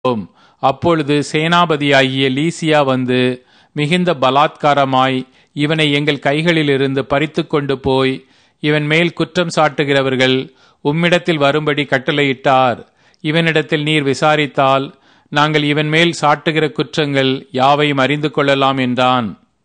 கொண்டிருந்தோம் அப்பொழுது சேனாபதியாகிய லீசியா வந்து மிகுந்த பலாத்காரமாய் இவனை எங்கள் கைகளிலிருந்து பறித்து கொண்டு போய் இவன் மேல் குற்றம் சாட்டுகிறவர்கள் உம்மிடத்தில் வரும்படி கட்டளையிட்டார் இவனிடத்தில் நீர் விசாரித்தால் நாங்கள் இவன் மேல் சாட்டுகிற குற்றங்கள் யாவையும் அறிந்து கொள்ளலாம் என்றான்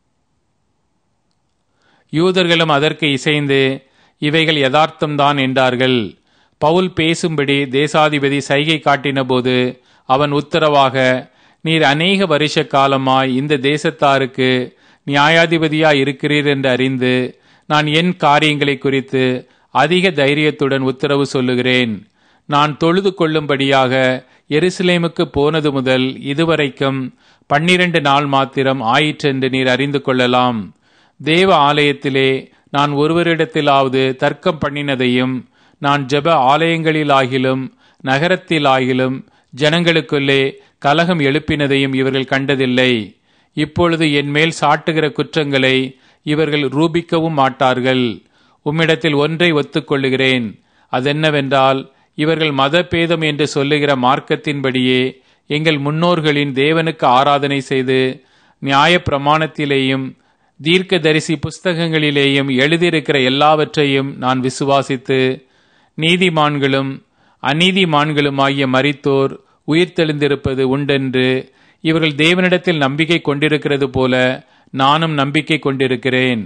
யூதர்களும் அதற்கு இசைந்து இவைகள் யதார்த்தம்தான் என்றார்கள் பவுல் பேசும்படி தேசாதிபதி சைகை காட்டினபோது அவன் உத்தரவாக நீர் அநேக வருஷ காலமாய் இந்த தேசத்தாருக்கு நியாயாதிபதியாய் இருக்கிறீர் என்று அறிந்து நான் என் காரியங்களை குறித்து அதிக தைரியத்துடன் உத்தரவு சொல்லுகிறேன் நான் தொழுது கொள்ளும்படியாக எருசலேமுக்கு போனது முதல் இதுவரைக்கும் பன்னிரண்டு நாள் மாத்திரம் ஆயிற்றென்று நீர் அறிந்து கொள்ளலாம் தேவ ஆலயத்திலே நான் ஒருவரிடத்திலாவது தர்க்கம் பண்ணினதையும் நான் ஜெப ஆலயங்களிலாகிலும் நகரத்திலாகிலும் ஜனங்களுக்குள்ளே கலகம் எழுப்பினதையும் இவர்கள் கண்டதில்லை இப்பொழுது என் மேல் சாட்டுகிற குற்றங்களை இவர்கள் ரூபிக்கவும் மாட்டார்கள் உம்மிடத்தில் ஒன்றை ஒத்துக்கொள்ளுகிறேன் அதென்னவென்றால் இவர்கள் மதபேதம் என்று சொல்லுகிற மார்க்கத்தின்படியே எங்கள் முன்னோர்களின் தேவனுக்கு ஆராதனை செய்து நியாய பிரமாணத்திலேயும் தீர்க்க தரிசி புஸ்தகங்களிலேயும் எழுதியிருக்கிற எல்லாவற்றையும் நான் விசுவாசித்து நீதிமான்களும் அநீதிமான்களுமாகிய மரித்தோர் உயிர்த்தெழுந்திருப்பது உண்டென்று இவர்கள் தேவனிடத்தில் நம்பிக்கை கொண்டிருக்கிறது போல நானும் நம்பிக்கை கொண்டிருக்கிறேன்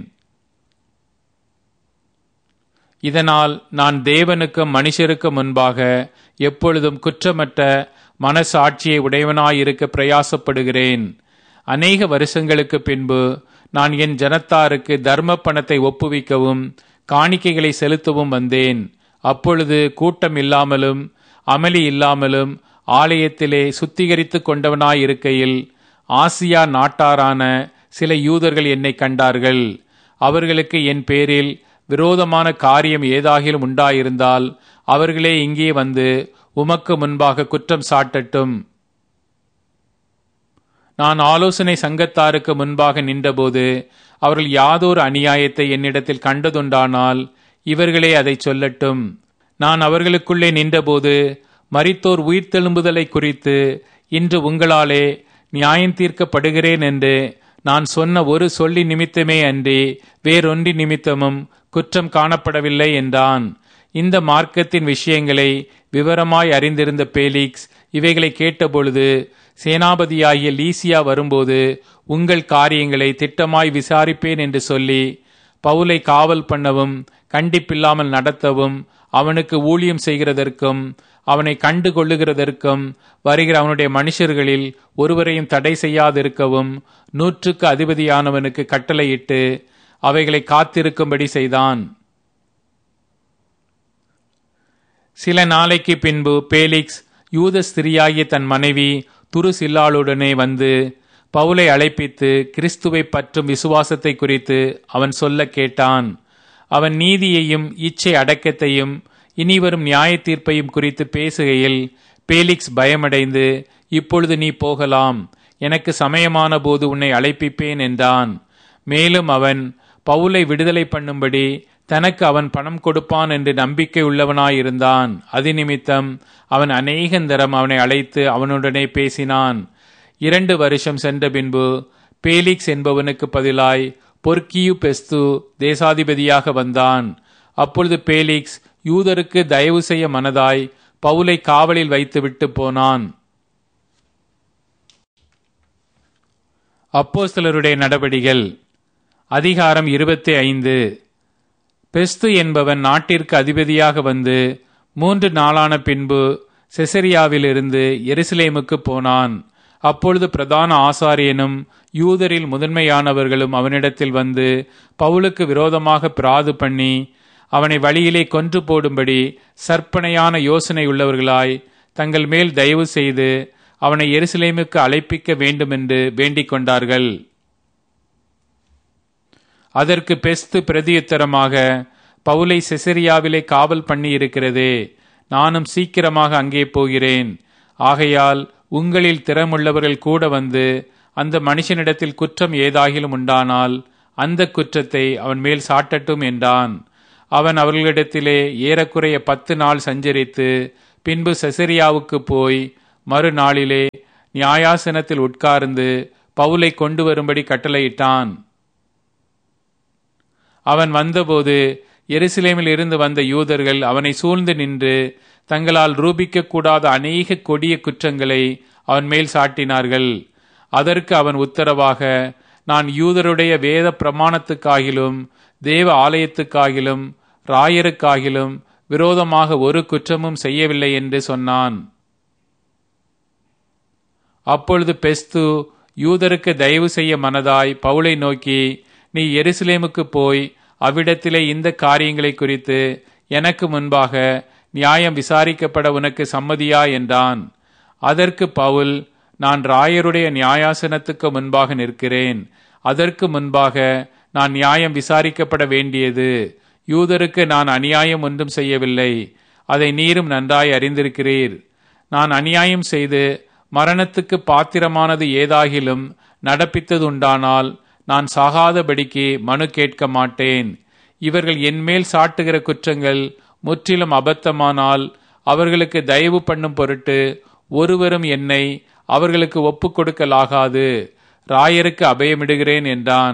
இதனால் நான் தேவனுக்கும் மனுஷருக்கும் முன்பாக எப்பொழுதும் குற்றமற்ற மனசாட்சியை உடையவனாயிருக்க பிரயாசப்படுகிறேன் அநேக வருஷங்களுக்கு பின்பு நான் என் ஜனத்தாருக்கு தர்ம பணத்தை ஒப்புவிக்கவும் காணிக்கைகளை செலுத்தவும் வந்தேன் அப்பொழுது கூட்டம் இல்லாமலும் அமளி இல்லாமலும் ஆலயத்திலே சுத்திகரித்து கொண்டவனாயிருக்கையில் ஆசியா நாட்டாரான சில யூதர்கள் என்னை கண்டார்கள் அவர்களுக்கு என் பேரில் விரோதமான காரியம் ஏதாகிலும் உண்டாயிருந்தால் அவர்களே இங்கே வந்து உமக்கு முன்பாக குற்றம் சாட்டட்டும் நான் ஆலோசனை சங்கத்தாருக்கு முன்பாக நின்றபோது அவர்கள் யாதொரு அநியாயத்தை என்னிடத்தில் கண்டதுண்டானால் இவர்களே அதை சொல்லட்டும் நான் அவர்களுக்குள்ளே நின்றபோது மரித்தோர் உயிர்த்தெழும்புதலை குறித்து இன்று உங்களாலே நியாயம் தீர்க்கப்படுகிறேன் என்று நான் சொன்ன ஒரு சொல்லி நிமித்தமே அன்றி வேறொன்றி நிமித்தமும் குற்றம் காணப்படவில்லை என்றான் இந்த மார்க்கத்தின் விஷயங்களை விவரமாய் அறிந்திருந்த பேலிக்ஸ் இவைகளை கேட்டபொழுது சேனாபதியாகிய லீசியா வரும்போது உங்கள் காரியங்களை திட்டமாய் விசாரிப்பேன் என்று சொல்லி பவுலை காவல் பண்ணவும் கண்டிப்பில்லாமல் நடத்தவும் அவனுக்கு ஊழியம் செய்கிறதற்கும் அவனை கண்டு கொள்ளுகிறதற்கும் வருகிற அவனுடைய மனுஷர்களில் ஒருவரையும் தடை செய்யாதிருக்கவும் நூற்றுக்கு அதிபதியானவனுக்கு கட்டளையிட்டு அவைகளை காத்திருக்கும்படி செய்தான் சில நாளைக்கு பின்பு பேலிக்ஸ் யூத ஸ்திரியாகிய தன் மனைவி துருசில்லாளுடனே வந்து பவுலை அழைப்பித்து கிறிஸ்துவை பற்றும் விசுவாசத்தை குறித்து அவன் சொல்ல கேட்டான் அவன் நீதியையும் இச்சை அடக்கத்தையும் இனிவரும் நியாய தீர்ப்பையும் குறித்து பேசுகையில் பேலிக்ஸ் பயமடைந்து இப்பொழுது நீ போகலாம் எனக்கு சமயமான போது உன்னை அழைப்பிப்பேன் என்றான் மேலும் அவன் பவுலை விடுதலை பண்ணும்படி தனக்கு அவன் பணம் கொடுப்பான் என்று நம்பிக்கை உள்ளவனாயிருந்தான் அது நிமித்தம் அவன் அநேகந்தரம் அவனை அழைத்து அவனுடனே பேசினான் இரண்டு வருஷம் சென்ற பின்பு பேலிக்ஸ் என்பவனுக்கு பதிலாய் பொற்கியு பெஸ்து தேசாதிபதியாக வந்தான் அப்பொழுது பேலிக்ஸ் யூதருக்கு தயவு செய்ய மனதாய் பவுலை காவலில் வைத்துவிட்டு போனான் அப்போஸ்தலருடைய நடவடிகள் அதிகாரம் இருபத்தி ஐந்து பெஸ்து என்பவன் நாட்டிற்கு அதிபதியாக வந்து மூன்று நாளான பின்பு செசரியாவிலிருந்து எருசலேமுக்கு போனான் அப்பொழுது பிரதான ஆசாரியனும் யூதரில் முதன்மையானவர்களும் அவனிடத்தில் வந்து பவுலுக்கு விரோதமாக பிராது பண்ணி அவனை வழியிலே கொன்று போடும்படி சற்பனையான யோசனை உள்ளவர்களாய் தங்கள் மேல் தயவு செய்து அவனை எருசலேமுக்கு அழைப்பிக்க வேண்டுமென்று வேண்டிக் கொண்டார்கள் அதற்கு பெஸ்து பிரதியுத்தரமாக பவுலை செசரியாவிலே காவல் பண்ணி இருக்கிறதே நானும் சீக்கிரமாக அங்கே போகிறேன் ஆகையால் உங்களில் திறமுள்ளவர்கள் கூட வந்து அந்த மனுஷனிடத்தில் குற்றம் ஏதாகிலும் உண்டானால் அந்த குற்றத்தை அவன் மேல் சாட்டட்டும் என்றான் அவன் அவர்களிடத்திலே ஏறக்குறைய பத்து நாள் சஞ்சரித்து பின்பு செசரியாவுக்கு போய் மறுநாளிலே நியாயாசனத்தில் உட்கார்ந்து பவுலை கொண்டு வரும்படி கட்டளையிட்டான் அவன் வந்தபோது எருசலேமில் இருந்து வந்த யூதர்கள் அவனை சூழ்ந்து நின்று தங்களால் ரூபிக்க கூடாத அநேக கொடிய குற்றங்களை அவன் மேல் சாட்டினார்கள் அதற்கு அவன் உத்தரவாக நான் யூதருடைய வேத பிரமாணத்துக்காகிலும் தேவ ஆலயத்துக்காகிலும் ராயருக்காகிலும் விரோதமாக ஒரு குற்றமும் செய்யவில்லை என்று சொன்னான் அப்பொழுது பெஸ்து யூதருக்கு தயவு செய்ய மனதாய் பவுலை நோக்கி நீ எருசலேமுக்கு போய் அவ்விடத்திலே இந்த காரியங்களை குறித்து எனக்கு முன்பாக நியாயம் விசாரிக்கப்பட உனக்கு சம்மதியா என்றான் அதற்கு பவுல் நான் ராயருடைய நியாயாசனத்துக்கு முன்பாக நிற்கிறேன் அதற்கு முன்பாக நான் நியாயம் விசாரிக்கப்பட வேண்டியது யூதருக்கு நான் அநியாயம் ஒன்றும் செய்யவில்லை அதை நீரும் நன்றாய் அறிந்திருக்கிறீர் நான் அநியாயம் செய்து மரணத்துக்கு பாத்திரமானது ஏதாகிலும் நடப்பித்ததுண்டானால் நான் சாகாதபடிக்கு மனு கேட்க மாட்டேன் இவர்கள் என்மேல் சாட்டுகிற குற்றங்கள் முற்றிலும் அபத்தமானால் அவர்களுக்கு தயவு பண்ணும் பொருட்டு ஒருவரும் என்னை அவர்களுக்கு ஒப்புக் கொடுக்கலாகாது ராயருக்கு அபயமிடுகிறேன் என்றான்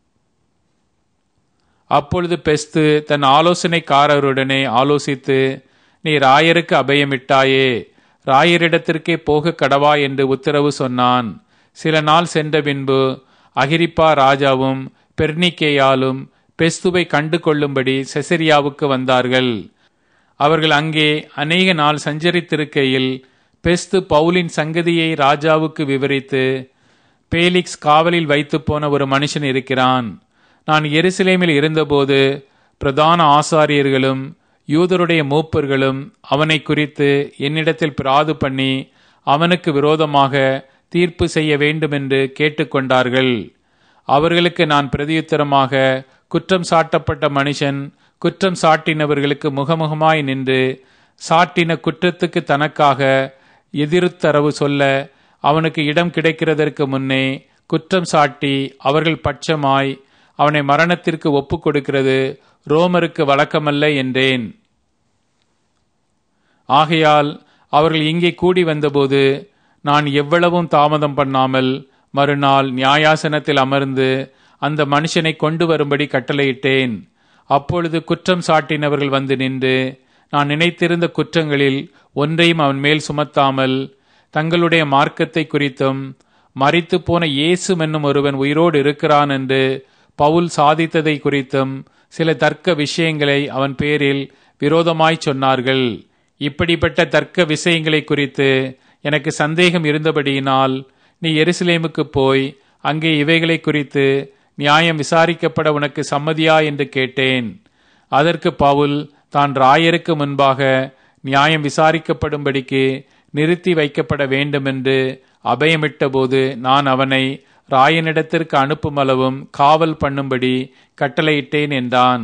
அப்பொழுது பெஸ்து தன் ஆலோசனைக்காரருடனே ஆலோசித்து நீ ராயருக்கு அபயமிட்டாயே ராயரிடத்திற்கே போக கடவா என்று உத்தரவு சொன்னான் சில நாள் சென்ற பின்பு அகிரிப்பா ராஜாவும் பெர்னிக்கேயாலும் பெஸ்துவை கண்டு கொள்ளும்படி செசரியாவுக்கு வந்தார்கள் அவர்கள் அங்கே அநேக நாள் சஞ்சரித்திருக்கையில் பெஸ்து பவுலின் சங்கதியை ராஜாவுக்கு விவரித்து பேலிக்ஸ் காவலில் வைத்து போன ஒரு மனுஷன் இருக்கிறான் நான் எருசலேமில் இருந்தபோது பிரதான ஆசாரியர்களும் யூதருடைய மூப்பர்களும் அவனை குறித்து என்னிடத்தில் பிராது பண்ணி அவனுக்கு விரோதமாக தீர்ப்பு செய்ய வேண்டுமென்று கேட்டுக்கொண்டார்கள் அவர்களுக்கு நான் பிரதியுத்தரமாக குற்றம் சாட்டப்பட்ட மனுஷன் குற்றம் சாட்டினவர்களுக்கு முகமுகமாய் நின்று சாட்டின குற்றத்துக்கு தனக்காக எதிர்த்தரவு சொல்ல அவனுக்கு இடம் கிடைக்கிறதற்கு முன்னே குற்றம் சாட்டி அவர்கள் பட்சமாய் அவனை மரணத்திற்கு ஒப்புக் கொடுக்கிறது ரோமருக்கு வழக்கமல்ல என்றேன் ஆகையால் அவர்கள் இங்கே கூடி வந்தபோது நான் எவ்வளவும் தாமதம் பண்ணாமல் மறுநாள் நியாயாசனத்தில் அமர்ந்து அந்த மனுஷனை கொண்டு வரும்படி கட்டளையிட்டேன் அப்பொழுது குற்றம் சாட்டினவர்கள் வந்து நின்று நான் நினைத்திருந்த குற்றங்களில் ஒன்றையும் அவன் மேல் சுமத்தாமல் தங்களுடைய மார்க்கத்தை குறித்தும் மறித்து போன இயேசு என்னும் ஒருவன் உயிரோடு இருக்கிறான் என்று பவுல் சாதித்ததை குறித்தும் சில தர்க்க விஷயங்களை அவன் பேரில் விரோதமாய் சொன்னார்கள் இப்படிப்பட்ட தர்க்க விஷயங்களை குறித்து எனக்கு சந்தேகம் இருந்தபடியினால் நீ எருசலேமுக்கு போய் அங்கே இவைகளை குறித்து நியாயம் விசாரிக்கப்பட உனக்கு சம்மதியா என்று கேட்டேன் அதற்கு பவுல் தான் ராயருக்கு முன்பாக நியாயம் விசாரிக்கப்படும்படிக்கு நிறுத்தி வைக்கப்பட வேண்டுமென்று அபயமிட்ட போது நான் அவனை ராயனிடத்திற்கு அனுப்புமளவும் காவல் பண்ணும்படி கட்டளையிட்டேன் என்றான்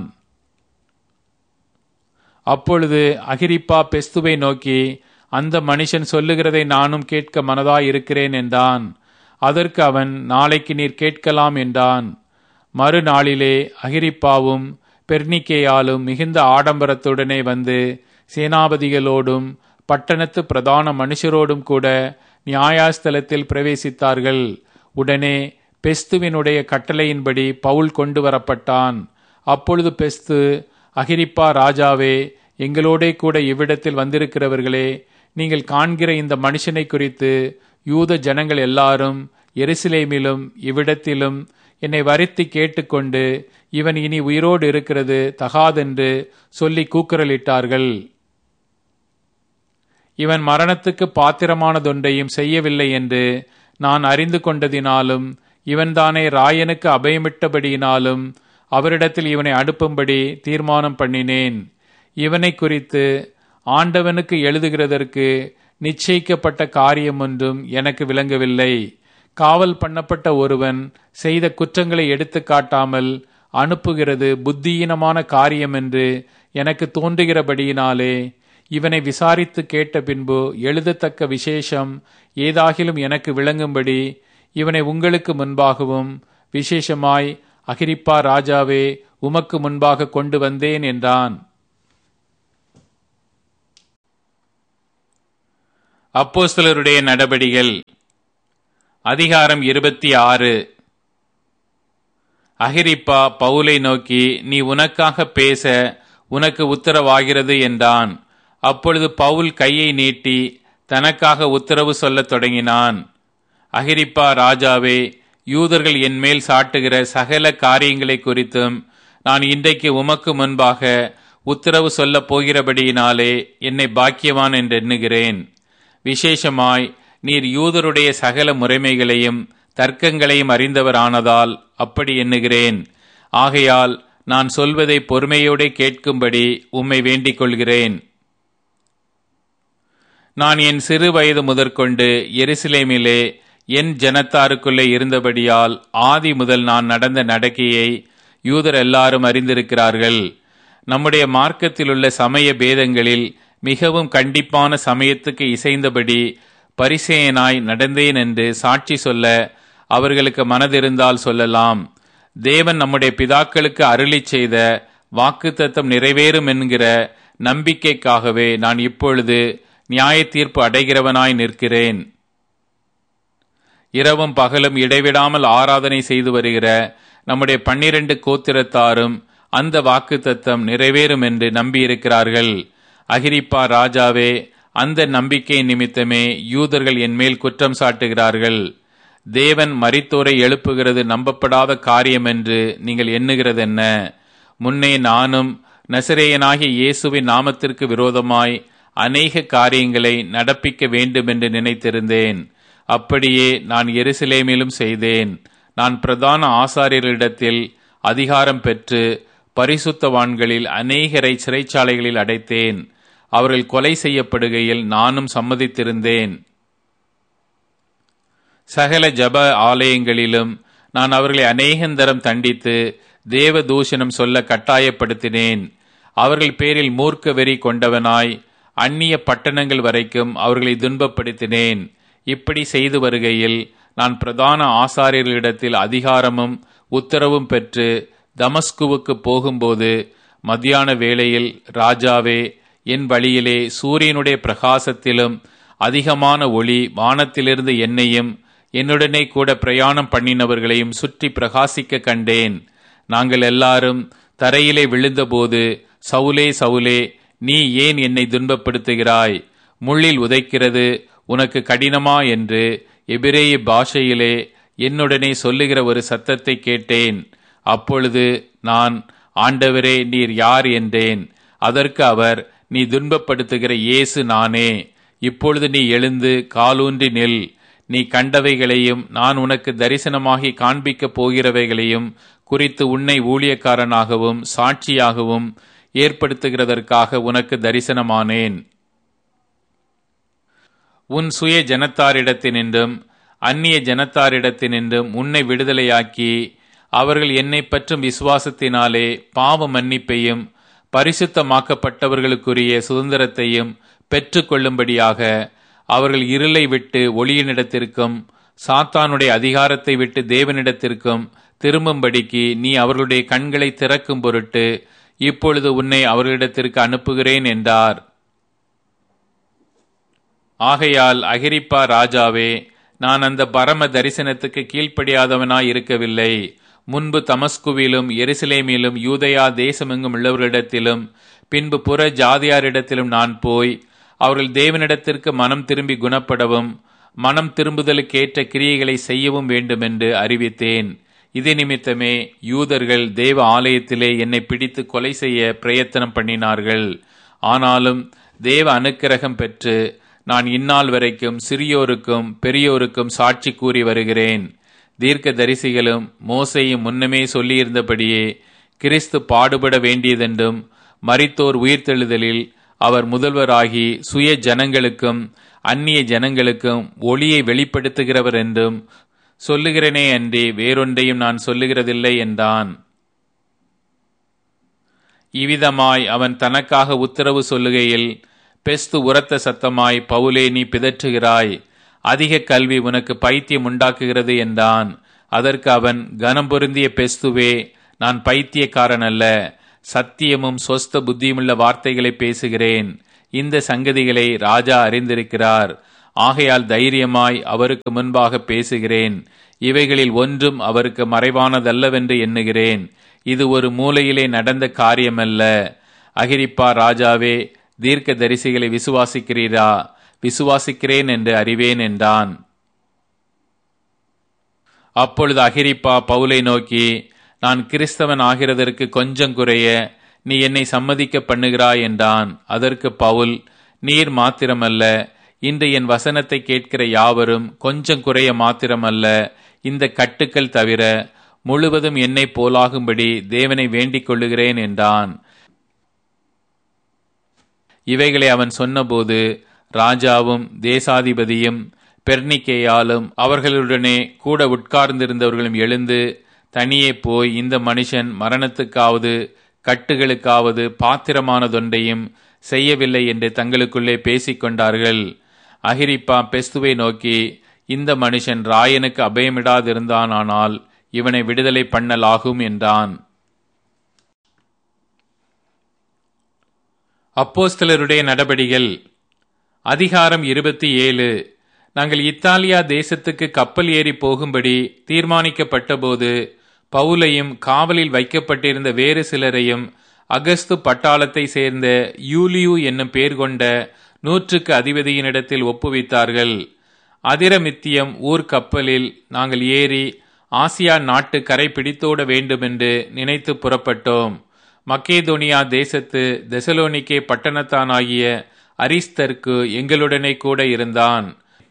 அப்பொழுது அகிரிப்பா பெஸ்துவை நோக்கி அந்த மனுஷன் சொல்லுகிறதை நானும் கேட்க மனதாய் இருக்கிறேன் என்றான் அதற்கு அவன் நாளைக்கு நீர் கேட்கலாம் என்றான் மறுநாளிலே அகிரிப்பாவும் பெர்னிக்கேயாலும் மிகுந்த ஆடம்பரத்துடனே வந்து சேனாபதிகளோடும் பட்டணத்து பிரதான மனுஷரோடும் கூட நியாயாஸ்தலத்தில் பிரவேசித்தார்கள் உடனே பெஸ்துவினுடைய கட்டளையின்படி பவுல் கொண்டு வரப்பட்டான் அப்பொழுது பெஸ்து அகிரிப்பா ராஜாவே எங்களோடே கூட இவ்விடத்தில் வந்திருக்கிறவர்களே நீங்கள் காண்கிற இந்த மனுஷனை குறித்து யூத ஜனங்கள் எல்லாரும் எருசலேமிலும் இவ்விடத்திலும் என்னை வருத்தி கேட்டுக்கொண்டு இவன் இனி உயிரோடு இருக்கிறது தகாதென்று சொல்லி கூக்குரலிட்டார்கள் இவன் மரணத்துக்கு பாத்திரமானதொன்றையும் செய்யவில்லை என்று நான் அறிந்து கொண்டதினாலும் இவன்தானே ராயனுக்கு அபயமிட்டபடியினாலும் அவரிடத்தில் இவனை அனுப்பும்படி தீர்மானம் பண்ணினேன் இவனை குறித்து ஆண்டவனுக்கு எழுதுகிறதற்கு நிச்சயிக்கப்பட்ட காரியம் ஒன்றும் எனக்கு விளங்கவில்லை காவல் பண்ணப்பட்ட ஒருவன் செய்த குற்றங்களை எடுத்து காட்டாமல் அனுப்புகிறது புத்தியீனமான காரியம் என்று எனக்கு தோன்றுகிறபடியினாலே இவனை விசாரித்து கேட்ட பின்பு எழுதத்தக்க விசேஷம் ஏதாகிலும் எனக்கு விளங்கும்படி இவனை உங்களுக்கு முன்பாகவும் விசேஷமாய் அகிரிப்பா ராஜாவே உமக்கு முன்பாக கொண்டு வந்தேன் என்றான் அப்போஸ்தலருடைய நடபடிகள் அதிகாரம் இருபத்தி ஆறு அகிரிப்பா பவுலை நோக்கி நீ உனக்காக பேச உனக்கு உத்தரவாகிறது என்றான் அப்பொழுது பவுல் கையை நீட்டி தனக்காக உத்தரவு சொல்லத் தொடங்கினான் அகிரிப்பா ராஜாவே யூதர்கள் என் மேல் சாட்டுகிற சகல காரியங்களை குறித்தும் நான் இன்றைக்கு உமக்கு முன்பாக உத்தரவு சொல்லப் போகிறபடியினாலே என்னை பாக்கியவான் என்று எண்ணுகிறேன் விசேஷமாய் நீர் யூதருடைய சகல முறைமைகளையும் தர்க்கங்களையும் அறிந்தவரானதால் அப்படி எண்ணுகிறேன் ஆகையால் நான் சொல்வதை பொறுமையோடு கேட்கும்படி உம்மை வேண்டிக் கொள்கிறேன் நான் என் சிறு வயது முதற்கொண்டு எருசலேமிலே என் ஜனத்தாருக்குள்ளே இருந்தபடியால் ஆதி முதல் நான் நடந்த நடக்கையை யூதர் எல்லாரும் அறிந்திருக்கிறார்கள் நம்முடைய மார்க்கத்திலுள்ள சமய பேதங்களில் மிகவும் கண்டிப்பான சமயத்துக்கு இசைந்தபடி பரிசேயனாய் நடந்தேன் என்று சாட்சி சொல்ல அவர்களுக்கு மனதிருந்தால் சொல்லலாம் தேவன் நம்முடைய பிதாக்களுக்கு அருளி செய்த வாக்குத்தத்தம் நிறைவேறும் என்கிற நம்பிக்கைக்காகவே நான் இப்பொழுது நியாய தீர்ப்பு அடைகிறவனாய் நிற்கிறேன் இரவும் பகலும் இடைவிடாமல் ஆராதனை செய்து வருகிற நம்முடைய பன்னிரண்டு கோத்திரத்தாரும் அந்த வாக்குத்தத்தம் நிறைவேறும் என்று நம்பியிருக்கிறார்கள் அகிரிப்பா ராஜாவே அந்த நம்பிக்கை நிமித்தமே யூதர்கள் என் மேல் குற்றம் சாட்டுகிறார்கள் தேவன் மரித்தோரை எழுப்புகிறது நம்பப்படாத காரியம் என்று நீங்கள் எண்ணுகிறது என்ன முன்னே நானும் நசிரேயனாகிய இயேசுவின் நாமத்திற்கு விரோதமாய் அநேக காரியங்களை நடப்பிக்க வேண்டும் என்று நினைத்திருந்தேன் அப்படியே நான் எருசலேமிலும் செய்தேன் நான் பிரதான ஆசாரியர்களிடத்தில் அதிகாரம் பெற்று பரிசுத்தவான்களில் அநேகரை சிறைச்சாலைகளில் அடைத்தேன் அவர்கள் கொலை செய்யப்படுகையில் நானும் சம்மதித்திருந்தேன் சகல ஜப ஆலயங்களிலும் நான் அவர்களை அநேகந்தரம் தண்டித்து தேவ தூஷணம் சொல்ல கட்டாயப்படுத்தினேன் அவர்கள் பேரில் மூர்க்க வெறி கொண்டவனாய் அந்நிய பட்டணங்கள் வரைக்கும் அவர்களை துன்பப்படுத்தினேன் இப்படி செய்து வருகையில் நான் பிரதான ஆசாரியர்களிடத்தில் அதிகாரமும் உத்தரவும் பெற்று தமஸ்குவுக்கு போகும்போது மத்தியான வேளையில் ராஜாவே என் வழியிலே சூரியனுடைய பிரகாசத்திலும் அதிகமான ஒளி வானத்திலிருந்து என்னையும் என்னுடனே கூட பிரயாணம் பண்ணினவர்களையும் சுற்றி பிரகாசிக்க கண்டேன் நாங்கள் எல்லாரும் தரையிலே விழுந்தபோது சவுலே சவுலே நீ ஏன் என்னை துன்பப்படுத்துகிறாய் முள்ளில் உதைக்கிறது உனக்கு கடினமா என்று எபிரேய பாஷையிலே என்னுடனே சொல்லுகிற ஒரு சத்தத்தை கேட்டேன் அப்பொழுது நான் ஆண்டவரே நீர் யார் என்றேன் அதற்கு அவர் நீ துன்பப்படுத்துகிற இயேசு நானே இப்பொழுது நீ எழுந்து காலூன்றி நில் நீ கண்டவைகளையும் நான் உனக்கு தரிசனமாகி காண்பிக்கப் போகிறவைகளையும் குறித்து உன்னை ஊழியக்காரனாகவும் சாட்சியாகவும் ஏற்படுத்துகிறதற்காக உனக்கு தரிசனமானேன் உன் சுய ஜனத்தாரிடத்தினின்றும் அந்நிய ஜனத்தாரிடத்தினின்றும் உன்னை விடுதலையாக்கி அவர்கள் என்னை பற்றும் விசுவாசத்தினாலே பாவ மன்னிப்பையும் பரிசுத்தமாக்கப்பட்டவர்களுக்குரிய சுதந்திரத்தையும் பெற்றுக்கொள்ளும்படியாக அவர்கள் இருளை விட்டு ஒளியினிடத்திற்கும் சாத்தானுடைய அதிகாரத்தை விட்டு தேவனிடத்திற்கும் திரும்பும்படிக்கு நீ அவர்களுடைய கண்களை திறக்கும் பொருட்டு இப்பொழுது உன்னை அவர்களிடத்திற்கு அனுப்புகிறேன் என்றார் ஆகையால் அகிரிப்பா ராஜாவே நான் அந்த பரம தரிசனத்துக்கு கீழ்ப்படியாதவனாய் இருக்கவில்லை முன்பு தமஸ்குவிலும் எருசலேமிலும் யூதயா தேசமெங்கும் உள்ளவர்களிடத்திலும் பின்பு புற ஜாதியாரிடத்திலும் நான் போய் அவர்கள் தேவனிடத்திற்கு மனம் திரும்பி குணப்படவும் மனம் திரும்புதலுக்கு ஏற்ற கிரியைகளை செய்யவும் வேண்டும் என்று அறிவித்தேன் இது நிமித்தமே யூதர்கள் தேவ ஆலயத்திலே என்னை பிடித்து கொலை செய்ய பிரயத்தனம் பண்ணினார்கள் ஆனாலும் தேவ அனுக்கிரகம் பெற்று நான் இந்நாள் வரைக்கும் சிறியோருக்கும் பெரியோருக்கும் சாட்சி கூறி வருகிறேன் தீர்க்க தரிசிகளும் மோசையும் முன்னமே சொல்லியிருந்தபடியே கிறிஸ்து பாடுபட வேண்டியதென்றும் மரித்தோர் உயிர்த்தெழுதலில் அவர் முதல்வராகி சுய ஜனங்களுக்கும் அந்நிய ஜனங்களுக்கும் ஒளியை வெளிப்படுத்துகிறவர் என்றும் சொல்லுகிறேனே அன்றி வேறொன்றையும் நான் சொல்லுகிறதில்லை என்றான் இவ்விதமாய் அவன் தனக்காக உத்தரவு சொல்லுகையில் பெஸ்து உரத்த சத்தமாய் பவுலே நீ பிதற்றுகிறாய் அதிக கல்வி உனக்கு பைத்தியம் உண்டாக்குகிறது என்றான் அதற்கு அவன் கனம் பொருந்திய பெஸ்துவே நான் பைத்தியக்காரன் அல்ல சத்தியமும் சொஸ்த புத்தியுமுள்ள வார்த்தைகளை பேசுகிறேன் இந்த சங்கதிகளை ராஜா அறிந்திருக்கிறார் ஆகையால் தைரியமாய் அவருக்கு முன்பாக பேசுகிறேன் இவைகளில் ஒன்றும் அவருக்கு மறைவானதல்லவென்று எண்ணுகிறேன் இது ஒரு மூலையிலே நடந்த காரியமல்ல அகிரிப்பா ராஜாவே தீர்க்க தரிசிகளை விசுவாசிக்கிறீரா விசுவாசிக்கிறேன் என்று அறிவேன் என்றான் அப்பொழுது அகிரிப்பா பவுலை நோக்கி நான் கிறிஸ்தவன் ஆகிறதற்கு கொஞ்சம் குறைய நீ என்னை சம்மதிக்க பண்ணுகிறாய் என்றான் அதற்கு பவுல் நீர் மாத்திரமல்ல இன்று என் வசனத்தை கேட்கிற யாவரும் கொஞ்சம் குறைய மாத்திரமல்ல இந்த கட்டுக்கள் தவிர முழுவதும் என்னை போலாகும்படி தேவனை வேண்டிக் கொள்ளுகிறேன் என்றான் இவைகளை அவன் சொன்னபோது ராஜாவும் தேசாதிபதியும் பெர்னிக்கேயாலும் அவர்களுடனே கூட உட்கார்ந்திருந்தவர்களும் எழுந்து தனியே போய் இந்த மனுஷன் மரணத்துக்காவது கட்டுகளுக்காவது பாத்திரமானதொன்றையும் செய்யவில்லை என்று தங்களுக்குள்ளே பேசிக்கொண்டார்கள் அகிரிப்பா பெஸ்துவை நோக்கி இந்த மனுஷன் ராயனுக்கு அபயமிடாதிருந்தானால் இவனை விடுதலை பண்ணலாகும் என்றான் அப்போஸ்தலருடைய நடபடிகள் அதிகாரம் இருபத்தி ஏழு நாங்கள் இத்தாலியா தேசத்துக்கு கப்பல் ஏறி போகும்படி தீர்மானிக்கப்பட்டபோது பவுலையும் காவலில் வைக்கப்பட்டிருந்த வேறு சிலரையும் அகஸ்து பட்டாளத்தை சேர்ந்த யூலியு என்னும் பேர் கொண்ட நூற்றுக்கு அதிபதியினிடத்தில் ஒப்புவித்தார்கள் அதிரமித்தியம் ஊர் கப்பலில் நாங்கள் ஏறி ஆசியா நாட்டு கரை பிடித்தோட வேண்டுமென்று நினைத்து புறப்பட்டோம் மக்கேதோனியா தேசத்து தெசலோனிக்கே பட்டணத்தானாகிய அரிஸ்தர்க்கு எங்களுடனே கூட இருந்தான்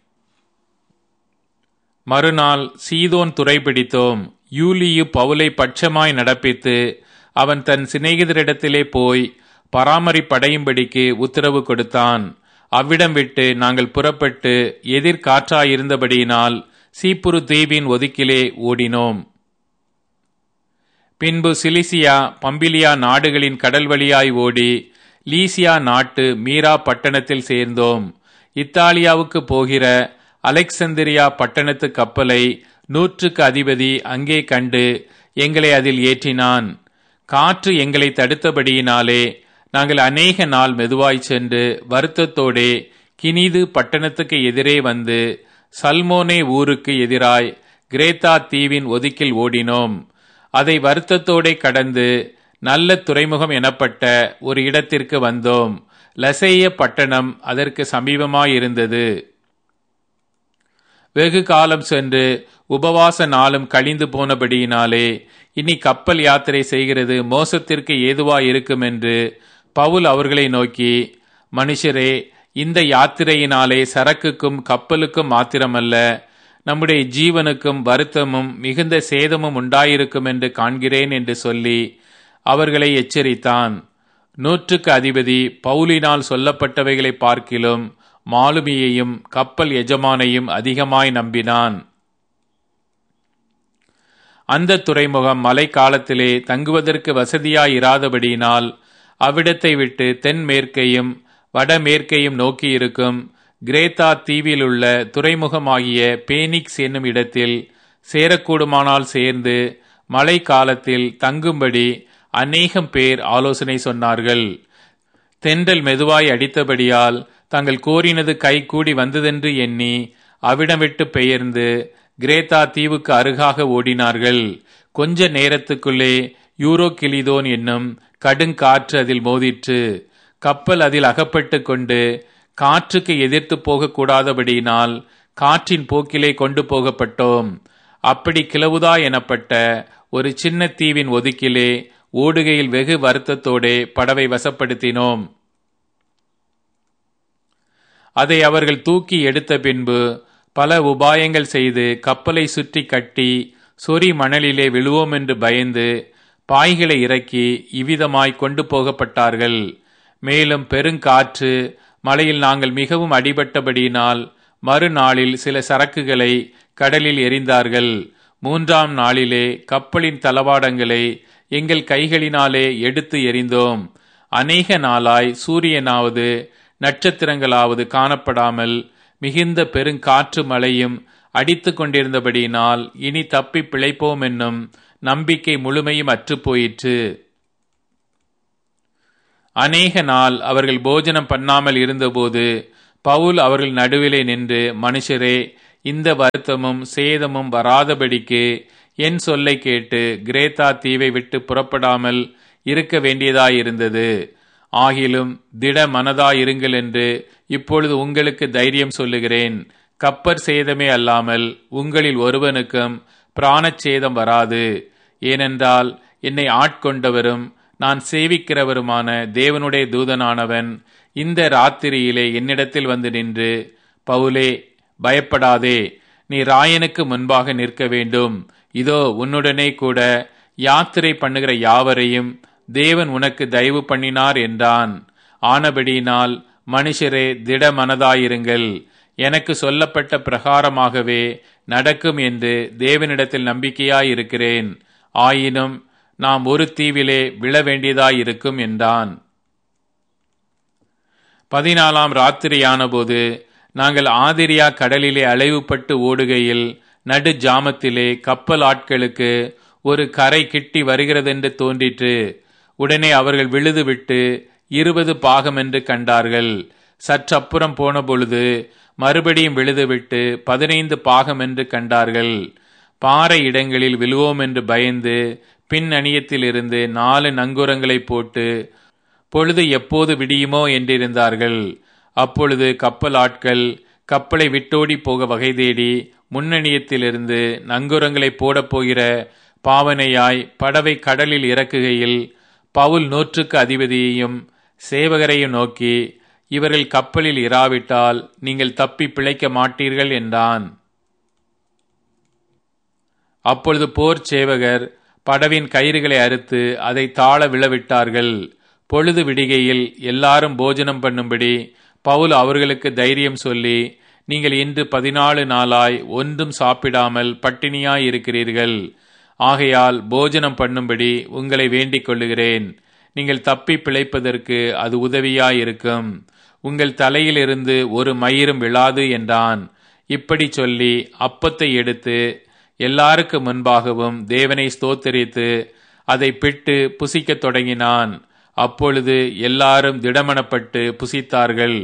மறுநாள் சீதோன் துறை பிடித்தோம் யூலியு பவுலை பட்சமாய் நடப்பித்து அவன் தன் சிநேகிதரிடத்திலே போய் பராமரிப்படையும்படிக்கு உத்தரவு கொடுத்தான் அவ்விடம் விட்டு நாங்கள் புறப்பட்டு எதிர்காற்றாயிருந்தபடியினால் சீப்புரு தீவின் ஒதுக்கிலே ஓடினோம் பின்பு சிலிசியா பம்பிலியா நாடுகளின் கடல் வழியாய் ஓடி லீசியா நாட்டு மீரா பட்டணத்தில் சேர்ந்தோம் இத்தாலியாவுக்கு போகிற அலெக்சந்திரியா பட்டணத்து கப்பலை நூற்றுக்கு அதிபதி அங்கே கண்டு எங்களை அதில் ஏற்றினான் காற்று எங்களை தடுத்தபடியினாலே நாங்கள் அநேக நாள் மெதுவாய் சென்று வருத்தத்தோடே கினிது பட்டணத்துக்கு எதிரே வந்து சல்மோனே ஊருக்கு எதிராய் கிரேத்தா தீவின் ஒதுக்கில் ஓடினோம் அதை வருத்தத்தோடே கடந்து நல்ல துறைமுகம் எனப்பட்ட ஒரு இடத்திற்கு வந்தோம் லசைய பட்டணம் அதற்கு சமீபமாயிருந்தது வெகு காலம் சென்று உபவாச நாளும் கழிந்து போனபடியினாலே இனி கப்பல் யாத்திரை செய்கிறது மோசத்திற்கு ஏதுவாய் இருக்கும் என்று பவுல் அவர்களை நோக்கி மனுஷரே இந்த யாத்திரையினாலே சரக்குக்கும் கப்பலுக்கும் மாத்திரமல்ல நம்முடைய ஜீவனுக்கும் வருத்தமும் மிகுந்த சேதமும் உண்டாயிருக்கும் என்று காண்கிறேன் என்று சொல்லி அவர்களை எச்சரித்தான் நூற்றுக்கு அதிபதி பவுலினால் சொல்லப்பட்டவைகளை பார்க்கிலும் மாலுமியையும் கப்பல் எஜமானையும் அதிகமாய் நம்பினான் அந்த துறைமுகம் மழை காலத்திலே தங்குவதற்கு வசதியாயிராதபடியினால் அவ்விடத்தை விட்டு தென்மேற்கையும் வடமேற்கையும் நோக்கி இருக்கும் கிரேத்தா தீவில் உள்ள துறைமுகமாகிய பேனிக்ஸ் என்னும் இடத்தில் சேரக்கூடுமானால் சேர்ந்து மழை காலத்தில் தங்கும்படி அநேகம் பேர் ஆலோசனை சொன்னார்கள் தென்றல் மெதுவாய் அடித்தபடியால் தாங்கள் கோரினது கை கூடி வந்ததென்று எண்ணி அவிடம் விட்டு பெயர்ந்து கிரேத்தா தீவுக்கு அருகாக ஓடினார்கள் கொஞ்ச நேரத்துக்குள்ளே யூரோ கிளிதோன் என்னும் கடுங்காற்று அதில் மோதிற்று கப்பல் அதில் அகப்பட்டு கொண்டு காற்றுக்கு எதிர்த்து போகக்கூடாதபடியினால் காற்றின் போக்கிலே கொண்டு போகப்பட்டோம் அப்படி கிளவுதா எனப்பட்ட ஒரு சின்ன தீவின் ஒதுக்கிலே ஓடுகையில் வெகு வருத்தத்தோடே படவை வசப்படுத்தினோம் அதை அவர்கள் தூக்கி எடுத்த பின்பு பல உபாயங்கள் செய்து கப்பலை சுற்றி கட்டி சொறி மணலிலே விழுவோம் என்று பயந்து பாய்களை இறக்கி இவ்விதமாய் கொண்டு போகப்பட்டார்கள் மேலும் பெருங்காற்று மழையில் நாங்கள் மிகவும் அடிபட்டபடியினால் மறுநாளில் சில சரக்குகளை கடலில் எறிந்தார்கள் மூன்றாம் நாளிலே கப்பலின் தளவாடங்களை எங்கள் கைகளினாலே எடுத்து எறிந்தோம் அநேக நாளாய் சூரியனாவது நட்சத்திரங்களாவது காணப்படாமல் மிகுந்த பெருங்காற்று மழையும் அடித்து கொண்டிருந்தபடியினால் இனி தப்பி பிழைப்போம் என்னும் நம்பிக்கை முழுமையும் அற்றுப்போயிற்று அநேக நாள் அவர்கள் போஜனம் பண்ணாமல் இருந்தபோது பவுல் அவர்கள் நடுவிலே நின்று மனுஷரே இந்த வருத்தமும் சேதமும் வராதபடிக்கு என் சொல்லை கேட்டு கிரேத்தா தீவை விட்டு புறப்படாமல் இருக்க வேண்டியதாயிருந்தது ஆகிலும் திட மனதாயிருங்கள் என்று இப்பொழுது உங்களுக்கு தைரியம் சொல்லுகிறேன் கப்பற் சேதமே அல்லாமல் உங்களில் ஒருவனுக்கும் பிராணச்சேதம் வராது ஏனென்றால் என்னை ஆட்கொண்டவரும் நான் சேவிக்கிறவருமான தேவனுடைய தூதனானவன் இந்த ராத்திரியிலே என்னிடத்தில் வந்து நின்று பவுலே பயப்படாதே நீ ராயனுக்கு முன்பாக நிற்க வேண்டும் இதோ உன்னுடனே கூட யாத்திரை பண்ணுகிற யாவரையும் தேவன் உனக்கு தயவு பண்ணினார் என்றான் ஆனபடியினால் மனுஷரே திட மனதாயிருங்கள் எனக்கு சொல்லப்பட்ட பிரகாரமாகவே நடக்கும் என்று தேவனிடத்தில் நம்பிக்கையாயிருக்கிறேன் ஆயினும் நாம் ஒரு தீவிலே விழ வேண்டியதாயிருக்கும் என்றான் பதினாலாம் ராத்திரியானபோது நாங்கள் ஆதிரியா கடலிலே அலைவுபட்டு ஓடுகையில் நடு ஜாமத்திலே கப்பல் ஆட்களுக்கு ஒரு கரை கிட்டி வருகிறதென்று தோன்றிற்று உடனே அவர்கள் விழுதுவிட்டு இருபது பாகம் என்று கண்டார்கள் சற்றப்புறம் போன பொழுது மறுபடியும் விழுதுவிட்டு பதினைந்து பாகம் என்று கண்டார்கள் பாறை இடங்களில் விழுவோம் என்று பயந்து பின் அணியத்திலிருந்து நாலு நங்குரங்களை போட்டு பொழுது எப்போது விடியுமோ என்றிருந்தார்கள் அப்பொழுது கப்பல் ஆட்கள் கப்பலை விட்டோடி போக வகை தேடி முன்னணியத்திலிருந்து நங்குரங்களை போடப் போகிற பாவனையாய் படவை கடலில் இறக்குகையில் பவுல் நூற்றுக்கு அதிபதியையும் சேவகரையும் நோக்கி இவர்கள் கப்பலில் இராவிட்டால் நீங்கள் தப்பி பிழைக்க மாட்டீர்கள் என்றான் அப்பொழுது போர் சேவகர் படவின் கயிறுகளை அறுத்து அதை தாழ விழவிட்டார்கள் பொழுது விடிகையில் எல்லாரும் போஜனம் பண்ணும்படி பவுல் அவர்களுக்கு தைரியம் சொல்லி நீங்கள் இன்று பதினாலு நாளாய் ஒன்றும் சாப்பிடாமல் பட்டினியாய் இருக்கிறீர்கள் ஆகையால் போஜனம் பண்ணும்படி உங்களை வேண்டிக் கொள்ளுகிறேன் நீங்கள் தப்பி பிழைப்பதற்கு அது உதவியாயிருக்கும் உங்கள் தலையிலிருந்து ஒரு மயிரும் விழாது என்றான் இப்படி சொல்லி அப்பத்தை எடுத்து எல்லாருக்கு முன்பாகவும் தேவனை ஸ்தோத்தரித்து அதை பிட்டு புசிக்கத் தொடங்கினான் அப்பொழுது எல்லாரும் திடமனப்பட்டு புசித்தார்கள்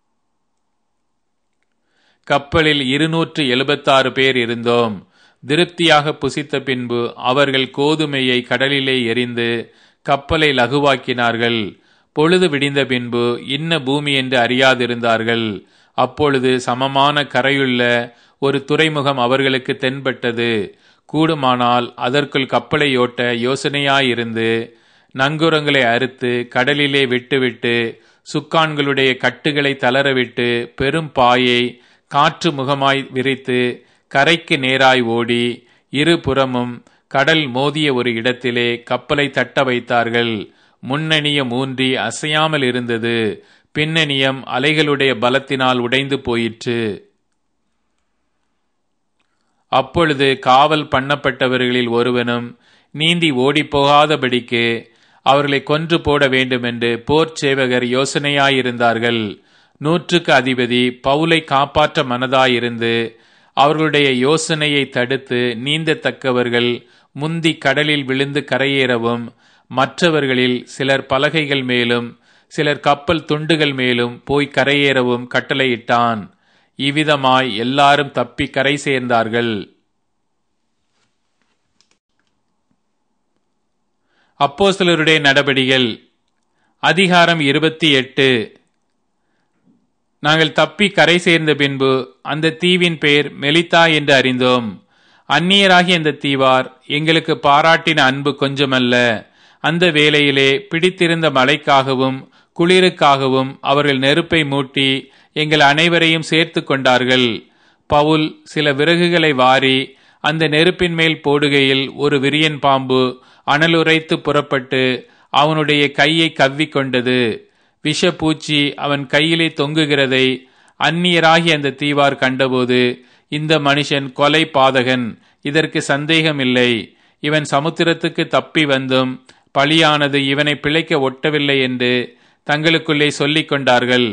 கப்பலில் இருநூற்று எழுபத்தாறு பேர் இருந்தோம் திருப்தியாக புசித்த பின்பு அவர்கள் கோதுமையை கடலிலே எரிந்து கப்பலை லகுவாக்கினார்கள் பொழுது விடிந்த பின்பு இன்ன பூமி என்று அறியாதிருந்தார்கள் அப்பொழுது சமமான கரையுள்ள ஒரு துறைமுகம் அவர்களுக்கு தென்பட்டது கூடுமானால் அதற்குள் கப்பலை ஓட்ட யோசனையாயிருந்து நங்குரங்களை அறுத்து கடலிலே விட்டுவிட்டு சுக்கான்களுடைய கட்டுகளை தளரவிட்டு பெரும் பாயை காற்று முகமாய் விரித்து கரைக்கு நேராய் ஓடி இருபுறமும் கடல் மோதிய ஒரு இடத்திலே கப்பலை தட்ட வைத்தார்கள் முன்னணியம் ஊன்றி அசையாமல் இருந்தது பின்னணியம் அலைகளுடைய பலத்தினால் உடைந்து போயிற்று அப்பொழுது காவல் பண்ணப்பட்டவர்களில் ஒருவனும் நீந்தி ஓடிப்போகாதபடிக்கு அவர்களை கொன்று போட வேண்டுமென்று போர்ச் சேவகர் யோசனையாயிருந்தார்கள் நூற்றுக்கு அதிபதி பவுலை காப்பாற்ற மனதாயிருந்து அவர்களுடைய யோசனையை தடுத்து நீந்தத்தக்கவர்கள் முந்தி கடலில் விழுந்து கரையேறவும் மற்றவர்களில் சிலர் பலகைகள் மேலும் சிலர் கப்பல் துண்டுகள் மேலும் போய் கரையேறவும் கட்டளையிட்டான் இவ்விதமாய் எல்லாரும் தப்பி கரை சேர்ந்தார்கள் அப்போஸ்தலருடைய நடபடிகள் அதிகாரம் இருபத்தி எட்டு நாங்கள் தப்பி கரை சேர்ந்த பின்பு அந்த தீவின் பெயர் மெலித்தா என்று அறிந்தோம் அந்நியராகிய அந்த தீவார் எங்களுக்கு பாராட்டின அன்பு கொஞ்சமல்ல அந்த வேளையிலே பிடித்திருந்த மழைக்காகவும் குளிருக்காகவும் அவர்கள் நெருப்பை மூட்டி எங்கள் அனைவரையும் சேர்த்து கொண்டார்கள் பவுல் சில விறகுகளை வாரி அந்த நெருப்பின் மேல் போடுகையில் ஒரு விரியன் பாம்பு அனலுரைத்து புறப்பட்டு அவனுடைய கையை கவ்விக்கொண்டது விஷப்பூச்சி அவன் கையிலே தொங்குகிறதை அந்நியராகி அந்த தீவார் கண்டபோது இந்த மனுஷன் கொலை பாதகன் இதற்கு சந்தேகமில்லை இவன் சமுத்திரத்துக்கு தப்பி வந்தும் பழியானது இவனை பிழைக்க ஒட்டவில்லை என்று தங்களுக்குள்ளே சொல்லிக் கொண்டார்கள்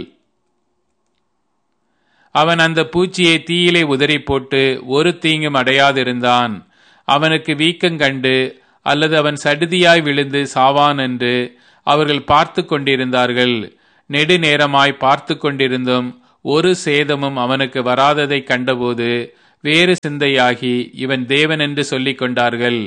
அவன் அந்த பூச்சியை தீயிலே உதறி போட்டு ஒரு தீங்கும் அடையாதிருந்தான் அவனுக்கு வீக்கங்கண்டு அல்லது அவன் சடுதியாய் விழுந்து சாவான் என்று அவர்கள் பார்த்து கொண்டிருந்தார்கள் நெடுநேரமாய் பார்த்து கொண்டிருந்தும் ஒரு சேதமும் அவனுக்கு வராததை கண்டபோது வேறு சிந்தையாகி இவன் தேவன் என்று சொல்லிக் கொண்டார்கள்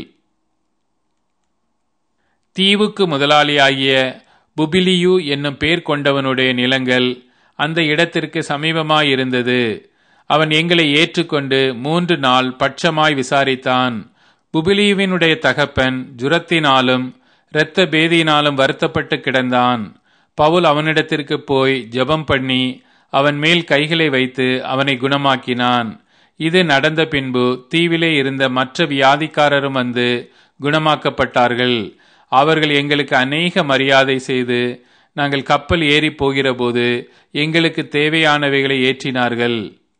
தீவுக்கு முதலாளியாகிய புபிலியு என்னும் பேர் கொண்டவனுடைய நிலங்கள் அந்த இடத்திற்கு சமீபமாயிருந்தது அவன் எங்களை ஏற்றுக்கொண்டு மூன்று நாள் பட்சமாய் விசாரித்தான் புபிலியுவினுடைய தகப்பன் ஜுரத்தினாலும் இரத்த பேதியினாலும் வருத்தப்பட்டு கிடந்தான் பவுல் அவனிடத்திற்கு போய் ஜெபம் பண்ணி அவன் மேல் கைகளை வைத்து அவனை குணமாக்கினான் இது நடந்த பின்பு தீவிலே இருந்த மற்ற வியாதிக்காரரும் வந்து குணமாக்கப்பட்டார்கள் அவர்கள் எங்களுக்கு அநேக மரியாதை செய்து நாங்கள் கப்பல் ஏறி போகிறபோது எங்களுக்கு தேவையானவைகளை ஏற்றினார்கள்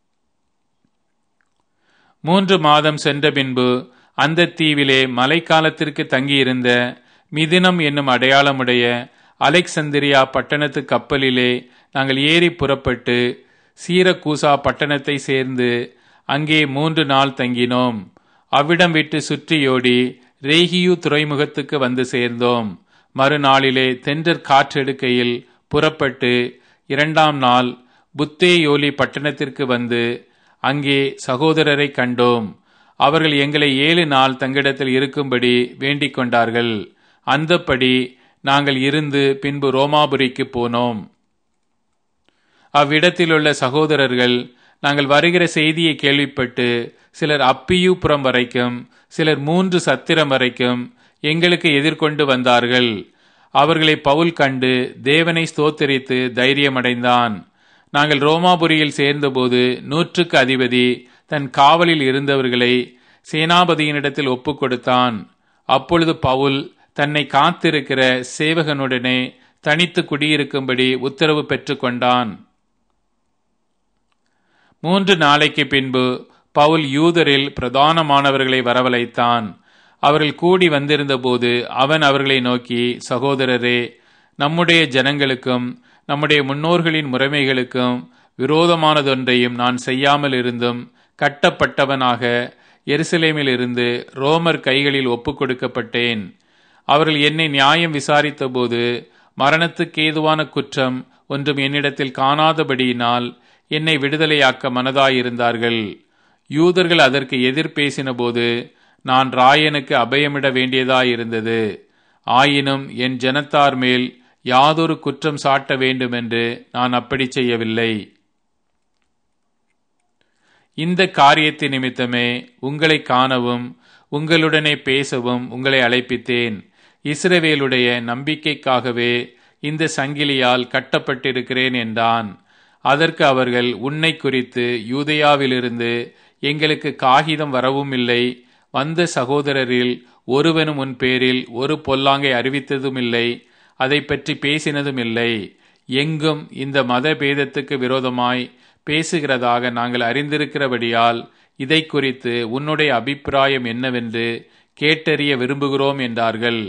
மூன்று மாதம் சென்ற பின்பு அந்த தீவிலே மழைக்காலத்திற்கு தங்கியிருந்த மிதினம் என்னும் அடையாளமுடைய அலெக்சந்திரியா பட்டணத்து கப்பலிலே நாங்கள் ஏறி புறப்பட்டு சீரக்கூசா பட்டணத்தை சேர்ந்து அங்கே மூன்று நாள் தங்கினோம் அவ்விடம் விட்டு சுற்றியோடி ரேகியு துறைமுகத்துக்கு வந்து சேர்ந்தோம் மறுநாளிலே தென்றற் காற்றெடுக்கையில் புறப்பட்டு இரண்டாம் நாள் புத்தேயோலி பட்டணத்திற்கு வந்து அங்கே சகோதரரை கண்டோம் அவர்கள் எங்களை ஏழு நாள் தங்கிடத்தில் இருக்கும்படி வேண்டிக் கொண்டார்கள் அந்தப்படி நாங்கள் இருந்து பின்பு ரோமாபுரிக்கு போனோம் அவ்விடத்திலுள்ள சகோதரர்கள் நாங்கள் வருகிற செய்தியை கேள்விப்பட்டு சிலர் அப்பியூபுரம் வரைக்கும் சிலர் மூன்று சத்திரம் வரைக்கும் எங்களுக்கு எதிர்கொண்டு வந்தார்கள் அவர்களை பவுல் கண்டு தேவனை ஸ்தோத்தரித்து தைரியமடைந்தான் நாங்கள் ரோமாபுரியில் சேர்ந்தபோது நூற்றுக்கு அதிபதி தன் காவலில் இருந்தவர்களை சேனாபதியினிடத்தில் ஒப்புக் கொடுத்தான் அப்பொழுது பவுல் தன்னை காத்திருக்கிற சேவகனுடனே தனித்து குடியிருக்கும்படி உத்தரவு பெற்றுக்கொண்டான் மூன்று நாளைக்கு பின்பு பவுல் யூதரில் பிரதானமானவர்களை வரவழைத்தான் அவர்கள் கூடி வந்திருந்தபோது அவன் அவர்களை நோக்கி சகோதரரே நம்முடைய ஜனங்களுக்கும் நம்முடைய முன்னோர்களின் முறைமைகளுக்கும் விரோதமானதொன்றையும் நான் செய்யாமல் இருந்தும் கட்டப்பட்டவனாக எருசலேமில் இருந்து ரோமர் கைகளில் ஒப்புக் கொடுக்கப்பட்டேன் அவர்கள் என்னை நியாயம் விசாரித்தபோது மரணத்துக்கு ஏதுவான குற்றம் ஒன்றும் என்னிடத்தில் காணாதபடியினால் என்னை விடுதலையாக்க மனதாயிருந்தார்கள் யூதர்கள் அதற்கு எதிர் பேசினபோது நான் ராயனுக்கு அபயமிட வேண்டியதாயிருந்தது ஆயினும் என் ஜனத்தார் மேல் யாதொரு குற்றம் சாட்ட வேண்டுமென்று நான் அப்படி செய்யவில்லை இந்த காரியத்தை நிமித்தமே உங்களை காணவும் உங்களுடனே பேசவும் உங்களை அழைப்பித்தேன் இஸ்ரவேலுடைய நம்பிக்கைக்காகவே இந்த சங்கிலியால் கட்டப்பட்டிருக்கிறேன் என்றான் அதற்கு அவர்கள் உன்னை குறித்து யூதயாவிலிருந்து எங்களுக்கு காகிதம் வரவும் இல்லை வந்த சகோதரரில் ஒருவனும் உன் பேரில் ஒரு பொல்லாங்கை அறிவித்ததும் இல்லை அதை பற்றி பேசினதும் இல்லை எங்கும் இந்த மத பேதத்துக்கு விரோதமாய் பேசுகிறதாக நாங்கள் அறிந்திருக்கிறபடியால் இதை குறித்து உன்னுடைய அபிப்பிராயம் என்னவென்று கேட்டறிய விரும்புகிறோம் என்றார்கள்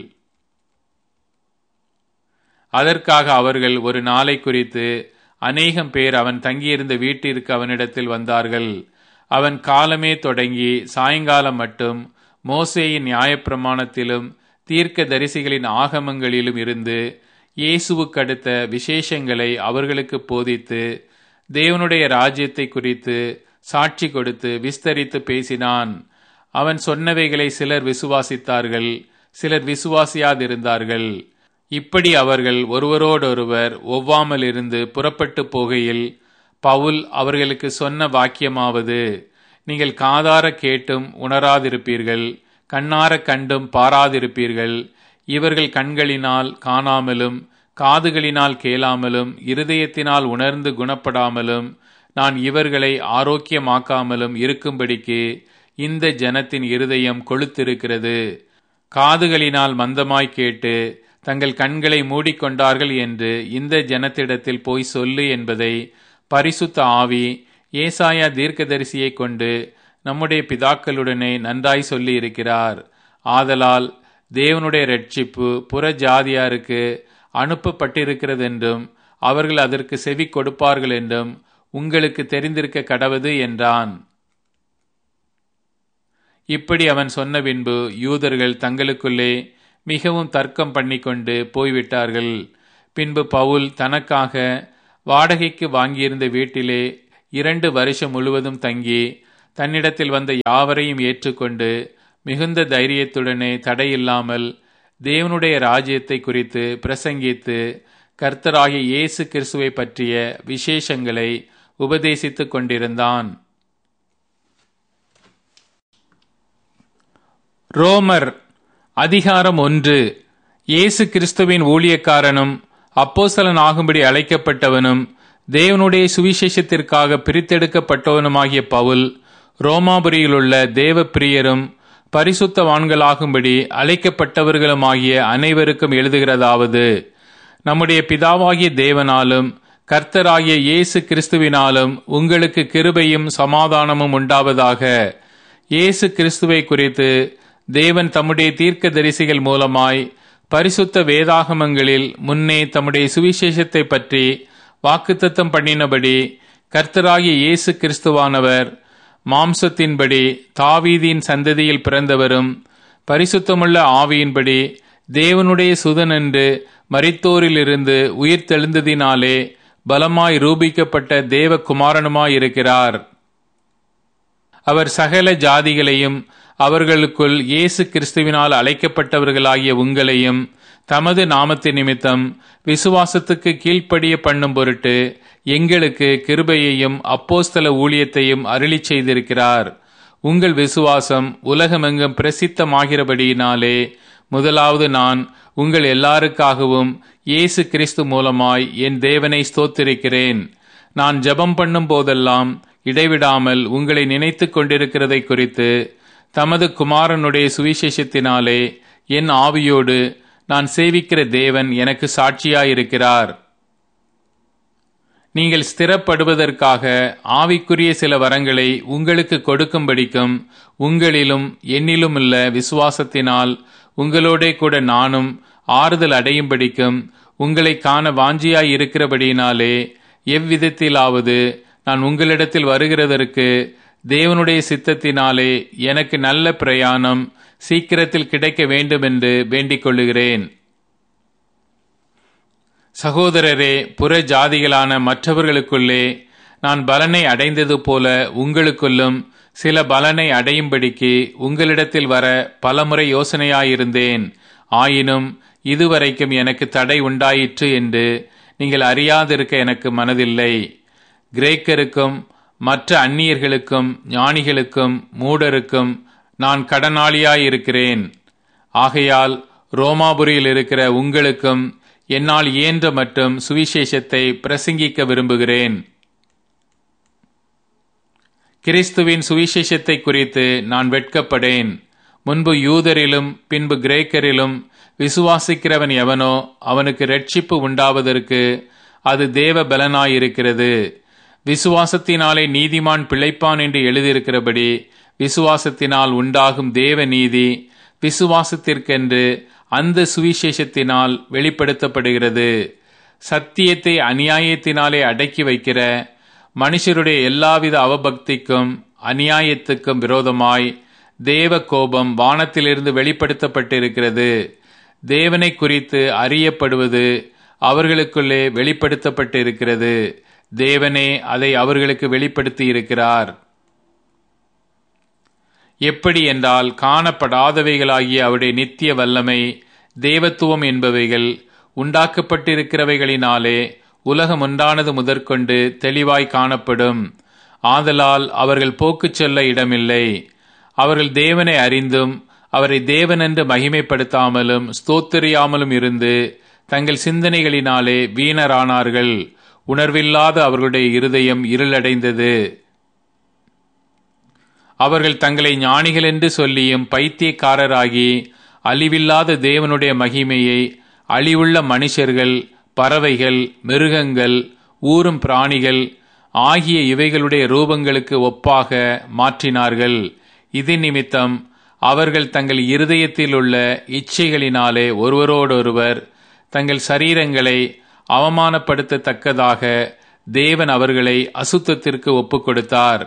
அதற்காக அவர்கள் ஒரு நாளை குறித்து அநேகம் பேர் அவன் தங்கியிருந்த வீட்டிற்கு அவனிடத்தில் வந்தார்கள் அவன் காலமே தொடங்கி சாயங்காலம் மட்டும் மோசேயின் நியாயப்பிரமாணத்திலும் தீர்க்க தரிசிகளின் ஆகமங்களிலும் இருந்து இயேசுவுக்கடுத்த விசேஷங்களை அவர்களுக்கு போதித்து தேவனுடைய ராஜ்யத்தை குறித்து சாட்சி கொடுத்து விஸ்தரித்து பேசினான் அவன் சொன்னவைகளை சிலர் விசுவாசித்தார்கள் சிலர் விசுவாசியாதிருந்தார்கள் இப்படி அவர்கள் ஒருவரோடொருவர் ஒவ்வாமல் இருந்து புறப்பட்டு போகையில் பவுல் அவர்களுக்கு சொன்ன வாக்கியமாவது நீங்கள் காதார கேட்டும் உணராதிருப்பீர்கள் கண்ணார கண்டும் பாராதிருப்பீர்கள் இவர்கள் கண்களினால் காணாமலும் காதுகளினால் கேளாமலும் இருதயத்தினால் உணர்ந்து குணப்படாமலும் நான் இவர்களை ஆரோக்கியமாக்காமலும் இருக்கும்படிக்கு இந்த ஜனத்தின் இருதயம் கொளுத்திருக்கிறது காதுகளினால் மந்தமாய் கேட்டு தங்கள் கண்களை மூடிக்கொண்டார்கள் என்று இந்த ஜனத்திடத்தில் போய் சொல்லு என்பதை பரிசுத்த ஆவி ஏசாயா தீர்க்கதரிசியை கொண்டு நம்முடைய பிதாக்களுடனே நன்றாய் சொல்லி இருக்கிறார் ஆதலால் தேவனுடைய ரட்சிப்பு புற ஜாதியாருக்கு அனுப்பப்பட்டிருக்கிறது என்றும் அவர்கள் அதற்கு செவி கொடுப்பார்கள் என்றும் உங்களுக்கு தெரிந்திருக்க கடவது என்றான் இப்படி அவன் சொன்ன பின்பு யூதர்கள் தங்களுக்குள்ளே மிகவும் தர்க்கம் பண்ணிக்கொண்டு போய்விட்டார்கள் பின்பு பவுல் தனக்காக வாடகைக்கு வாங்கியிருந்த வீட்டிலே இரண்டு வருஷம் முழுவதும் தங்கி தன்னிடத்தில் வந்த யாவரையும் ஏற்றுக்கொண்டு மிகுந்த தைரியத்துடனே தடையில்லாமல் தேவனுடைய ராஜ்யத்தை குறித்து பிரசங்கித்து கர்த்தராகிய இயேசு கிறிஸ்துவை பற்றிய விசேஷங்களை உபதேசித்துக் கொண்டிருந்தான் ரோமர் அதிகாரம் ஒன்று இயேசு கிறிஸ்துவின் ஊழியக்காரனும் அப்போஸ்தலன் ஆகும்படி அழைக்கப்பட்டவனும் தேவனுடைய சுவிசேஷத்திற்காக பிரித்தெடுக்கப்பட்டவனுமாகிய பவுல் ரோமாபுரியிலுள்ள தேவ பிரியரும் பரிசுத்தவான்களாகும்படி அழைக்கப்பட்டவர்களுமாகிய அனைவருக்கும் எழுதுகிறதாவது நம்முடைய பிதாவாகிய தேவனாலும் கர்த்தராகிய இயேசு கிறிஸ்துவினாலும் உங்களுக்கு கிருபையும் சமாதானமும் உண்டாவதாக இயேசு கிறிஸ்துவை குறித்து தேவன் தம்முடைய தீர்க்க தரிசிகள் மூலமாய் பரிசுத்த வேதாகமங்களில் முன்னே தம்முடைய சுவிசேஷத்தை பற்றி வாக்குத்தத்தம் பண்ணினபடி கர்த்தராகிய இயேசு கிறிஸ்துவானவர் மாம்சத்தின்படி தாவீதின் சந்ததியில் பிறந்தவரும் பரிசுத்தமுள்ள ஆவியின்படி தேவனுடைய சுதன் என்று மரித்தோரிலிருந்து உயிர் தெழுந்ததினாலே பலமாய் ரூபிக்கப்பட்ட தேவ குமாரனுமாயிருக்கிறார் அவர் சகல ஜாதிகளையும் அவர்களுக்குள் இயேசு கிறிஸ்துவினால் அழைக்கப்பட்டவர்களாகிய உங்களையும் தமது நாமத்தின் நிமித்தம் விசுவாசத்துக்கு கீழ்ப்படிய பண்ணும் பொருட்டு எங்களுக்கு கிருபையையும் அப்போஸ்தல ஊழியத்தையும் அருளி செய்திருக்கிறார் உங்கள் விசுவாசம் உலகமெங்கும் பிரசித்தமாகிறபடியினாலே முதலாவது நான் உங்கள் எல்லாருக்காகவும் இயேசு கிறிஸ்து மூலமாய் என் தேவனை ஸ்தோத்திருக்கிறேன் நான் ஜெபம் பண்ணும் போதெல்லாம் இடைவிடாமல் உங்களை நினைத்து கொண்டிருக்கிறதை குறித்து தமது குமாரனுடைய சுவிசேஷத்தினாலே என் ஆவியோடு நான் சேவிக்கிற தேவன் எனக்கு சாட்சியாயிருக்கிறார் நீங்கள் ஸ்திரப்படுவதற்காக ஆவிக்குரிய சில வரங்களை உங்களுக்கு கொடுக்கும்படிக்கும் உங்களிலும் என்னிலும் உள்ள விசுவாசத்தினால் உங்களோடே கூட நானும் ஆறுதல் அடையும்படிக்கும் உங்களை காண வாஞ்சியாய் இருக்கிறபடியினாலே எவ்விதத்திலாவது நான் உங்களிடத்தில் வருகிறதற்கு தேவனுடைய சித்தத்தினாலே எனக்கு நல்ல பிரயாணம் சீக்கிரத்தில் கிடைக்க வேண்டும் என்று வேண்டிக் கொள்ளுகிறேன் சகோதரரே புற ஜாதிகளான மற்றவர்களுக்குள்ளே நான் பலனை அடைந்தது போல உங்களுக்குள்ளும் சில பலனை அடையும்படிக்கு உங்களிடத்தில் வர பலமுறை யோசனையாயிருந்தேன் ஆயினும் இதுவரைக்கும் எனக்கு தடை உண்டாயிற்று என்று நீங்கள் அறியாதிருக்க எனக்கு மனதில்லை கிரேக்கருக்கும் மற்ற அந்நியர்களுக்கும் ஞானிகளுக்கும் மூடருக்கும் நான் கடனாளியாயிருக்கிறேன் ஆகையால் ரோமாபுரியில் இருக்கிற உங்களுக்கும் என்னால் இயன்ற மற்றும் சுவிசேஷத்தை பிரசங்கிக்க விரும்புகிறேன் கிறிஸ்துவின் சுவிசேஷத்தை குறித்து நான் வெட்கப்படேன் முன்பு யூதரிலும் பின்பு கிரேக்கரிலும் விசுவாசிக்கிறவன் எவனோ அவனுக்கு ரட்சிப்பு உண்டாவதற்கு அது தேவ பலனாயிருக்கிறது விசுவாசத்தினாலே நீதிமான் பிழைப்பான் என்று எழுதியிருக்கிறபடி விசுவாசத்தினால் உண்டாகும் தேவ நீதி விசுவாசத்திற்கென்று அந்த சுவிசேஷத்தினால் வெளிப்படுத்தப்படுகிறது சத்தியத்தை அநியாயத்தினாலே அடக்கி வைக்கிற மனுஷருடைய எல்லாவித அவபக்திக்கும் அநியாயத்துக்கும் விரோதமாய் தேவ கோபம் வானத்திலிருந்து வெளிப்படுத்தப்பட்டிருக்கிறது தேவனை குறித்து அறியப்படுவது அவர்களுக்குள்ளே வெளிப்படுத்தப்பட்டிருக்கிறது தேவனே அதை அவர்களுக்கு வெளிப்படுத்தி இருக்கிறார் எப்படி என்றால் காணப்படாதவைகளாகிய அவருடைய நித்திய வல்லமை தேவத்துவம் என்பவைகள் உண்டாக்கப்பட்டிருக்கிறவைகளினாலே உலகம் உண்டானது முதற்கொண்டு தெளிவாய் காணப்படும் ஆதலால் அவர்கள் போக்குச் செல்ல இடமில்லை அவர்கள் தேவனை அறிந்தும் அவரை தேவனென்று மகிமைப்படுத்தாமலும் ஸ்தோத்திரியாமலும் இருந்து தங்கள் சிந்தனைகளினாலே வீணரானார்கள் உணர்வில்லாத அவர்களுடைய இருதயம் இருளடைந்தது அவர்கள் தங்களை ஞானிகள் என்று சொல்லியும் பைத்தியக்காரராகி அழிவில்லாத தேவனுடைய மகிமையை அழிவுள்ள மனுஷர்கள் பறவைகள் மிருகங்கள் ஊரும் பிராணிகள் ஆகிய இவைகளுடைய ரூபங்களுக்கு ஒப்பாக மாற்றினார்கள் இது நிமித்தம் அவர்கள் தங்கள் இருதயத்தில் உள்ள இச்சைகளினாலே ஒருவரோடொருவர் தங்கள் சரீரங்களை அவமானப்படுத்தத்தக்கதாக தேவன் அவர்களை அசுத்தத்திற்கு ஒப்புக் கொடுத்தார்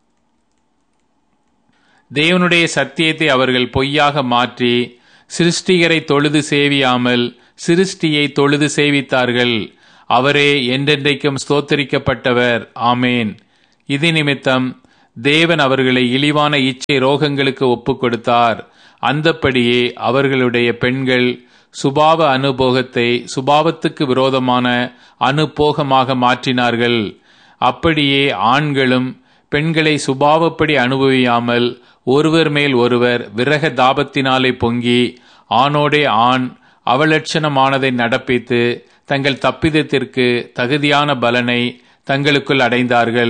தேவனுடைய சத்தியத்தை அவர்கள் பொய்யாக மாற்றி சிருஷ்டிகரை தொழுது சேவியாமல் சிருஷ்டியை தொழுது சேவித்தார்கள் அவரே என்றென்றைக்கும் ஸ்தோத்தரிக்கப்பட்டவர் ஆமேன் இது நிமித்தம் தேவன் அவர்களை இழிவான இச்சை ரோகங்களுக்கு ஒப்புக் கொடுத்தார் அந்தப்படியே அவர்களுடைய பெண்கள் சுபாவ அனுபோகத்தை சுபாவத்துக்கு விரோதமான அனுபோகமாக மாற்றினார்கள் அப்படியே ஆண்களும் பெண்களை சுபாவப்படி அனுபவியாமல் ஒருவர் மேல் ஒருவர் விரக தாபத்தினாலே பொங்கி ஆணோடே ஆண் அவலட்சணமானதை நடப்பித்து தங்கள் தப்பிதத்திற்கு தகுதியான பலனை தங்களுக்குள் அடைந்தார்கள்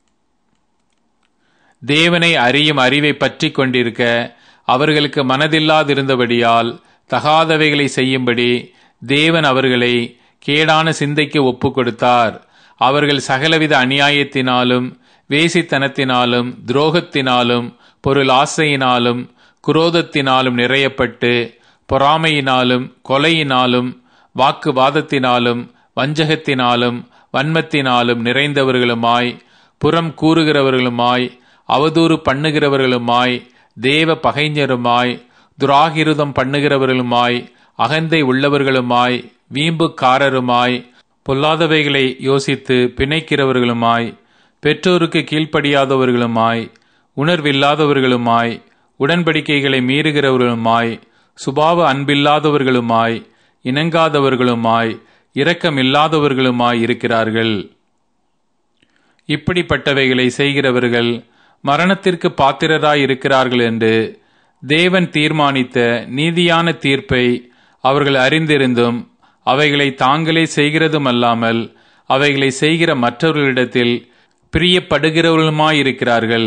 தேவனை அறியும் அறிவை பற்றி கொண்டிருக்க அவர்களுக்கு மனதில்லாதிருந்தபடியால் தகாதவைகளை செய்யும்படி தேவன் அவர்களை கேடான சிந்தைக்கு ஒப்பு கொடுத்தார் அவர்கள் சகலவித அநியாயத்தினாலும் வேசித்தனத்தினாலும் துரோகத்தினாலும் பொருள் ஆசையினாலும் குரோதத்தினாலும் நிறையப்பட்டு பொறாமையினாலும் கொலையினாலும் வாக்குவாதத்தினாலும் வஞ்சகத்தினாலும் வன்மத்தினாலும் நிறைந்தவர்களுமாய் புறம் கூறுகிறவர்களுமாய் அவதூறு பண்ணுகிறவர்களுமாய் தேவ பகைஞருமாய் துராகிருதம் பண்ணுகிறவர்களுமாய் அகந்தை உள்ளவர்களுமாய் வீம்புக்காரருமாய் பொல்லாதவைகளை யோசித்து பிணைக்கிறவர்களுமாய் பெற்றோருக்கு கீழ்ப்படியாதவர்களுமாய் உணர்வில்லாதவர்களுமாய் உடன்படிக்கைகளை மீறுகிறவர்களுமாய் சுபாவ அன்பில்லாதவர்களுமாய் இணங்காதவர்களுமாய் இரக்கமில்லாதவர்களுமாய் இருக்கிறார்கள் இப்படிப்பட்டவைகளை செய்கிறவர்கள் மரணத்திற்கு பாத்திரராய் இருக்கிறார்கள் என்று தேவன் தீர்மானித்த நீதியான தீர்ப்பை அவர்கள் அறிந்திருந்தும் அவைகளை தாங்களே செய்கிறதும் அல்லாமல் அவைகளை செய்கிற மற்றவர்களிடத்தில் பிரியப்படுகிறவர்களுமாயிருக்கிறார்கள்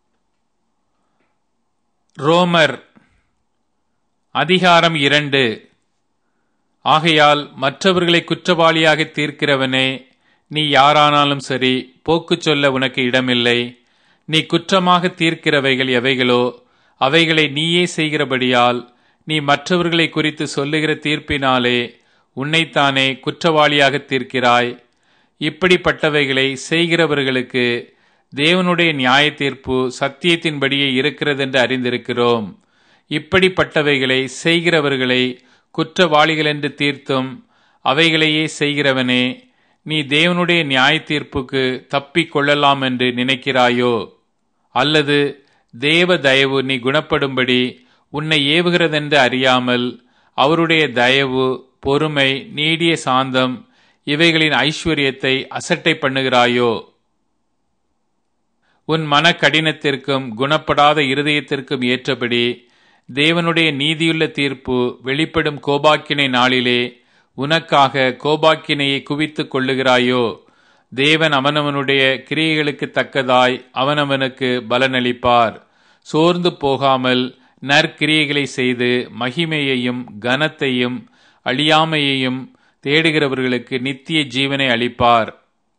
ரோமர் அதிகாரம் இரண்டு ஆகையால் மற்றவர்களை குற்றவாளியாக தீர்க்கிறவனே நீ யாரானாலும் சரி போக்கு சொல்ல உனக்கு இடமில்லை நீ குற்றமாக தீர்க்கிறவைகள் எவைகளோ அவைகளை நீயே செய்கிறபடியால் நீ மற்றவர்களை குறித்து சொல்லுகிற தீர்ப்பினாலே உன்னைத்தானே குற்றவாளியாக தீர்க்கிறாய் இப்படிப்பட்டவைகளை செய்கிறவர்களுக்கு தேவனுடைய நியாய தீர்ப்பு சத்தியத்தின்படியே இருக்கிறதென்று அறிந்திருக்கிறோம் இப்படிப்பட்டவைகளை செய்கிறவர்களை குற்றவாளிகள் என்று தீர்த்தும் அவைகளையே செய்கிறவனே நீ தேவனுடைய நியாய தீர்ப்புக்கு தப்பிக் கொள்ளலாம் என்று நினைக்கிறாயோ அல்லது தேவ தயவு நீ குணப்படும்படி உன்னை ஏவுகிறதென்று அறியாமல் அவருடைய தயவு பொறுமை நீடிய சாந்தம் இவைகளின் ஐஸ்வர்யத்தை அசட்டை பண்ணுகிறாயோ உன் மன கடினத்திற்கும் குணப்படாத இருதயத்திற்கும் ஏற்றபடி தேவனுடைய நீதியுள்ள தீர்ப்பு வெளிப்படும் கோபாக்கினை நாளிலே உனக்காக கோபாக்கினையை குவித்துக் கொள்ளுகிறாயோ தேவன் அவனவனுடைய கிரியைகளுக்கு தக்கதாய் அவனவனுக்கு பலனளிப்பார் சோர்ந்து போகாமல் நற்கிரியைகளை செய்து மகிமையையும் கனத்தையும் அழியாமையையும் தேடுகிறவர்களுக்கு நித்திய ஜீவனை அளிப்பார்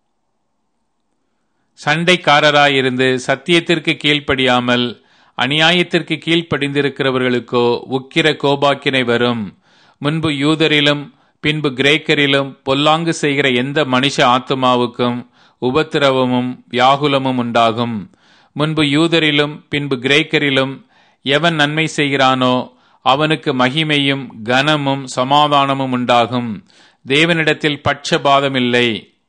சண்டைக்காரராயிருந்து சத்தியத்திற்கு கீழ்ப்படியாமல் அநியாயத்திற்கு கீழ்ப்படிந்திருக்கிறவர்களுக்கோ உக்கிர கோபாக்கினை வரும் முன்பு யூதரிலும் பின்பு கிரேக்கரிலும் பொல்லாங்கு செய்கிற எந்த மனுஷ ஆத்மாவுக்கும் உபத்திரவமும் வியாகுலமும் உண்டாகும் முன்பு யூதரிலும் பின்பு கிரேக்கரிலும் எவன் நன்மை செய்கிறானோ அவனுக்கு மகிமையும் கனமும் சமாதானமும் உண்டாகும் தேவனிடத்தில் பட்சபாதம் இல்லை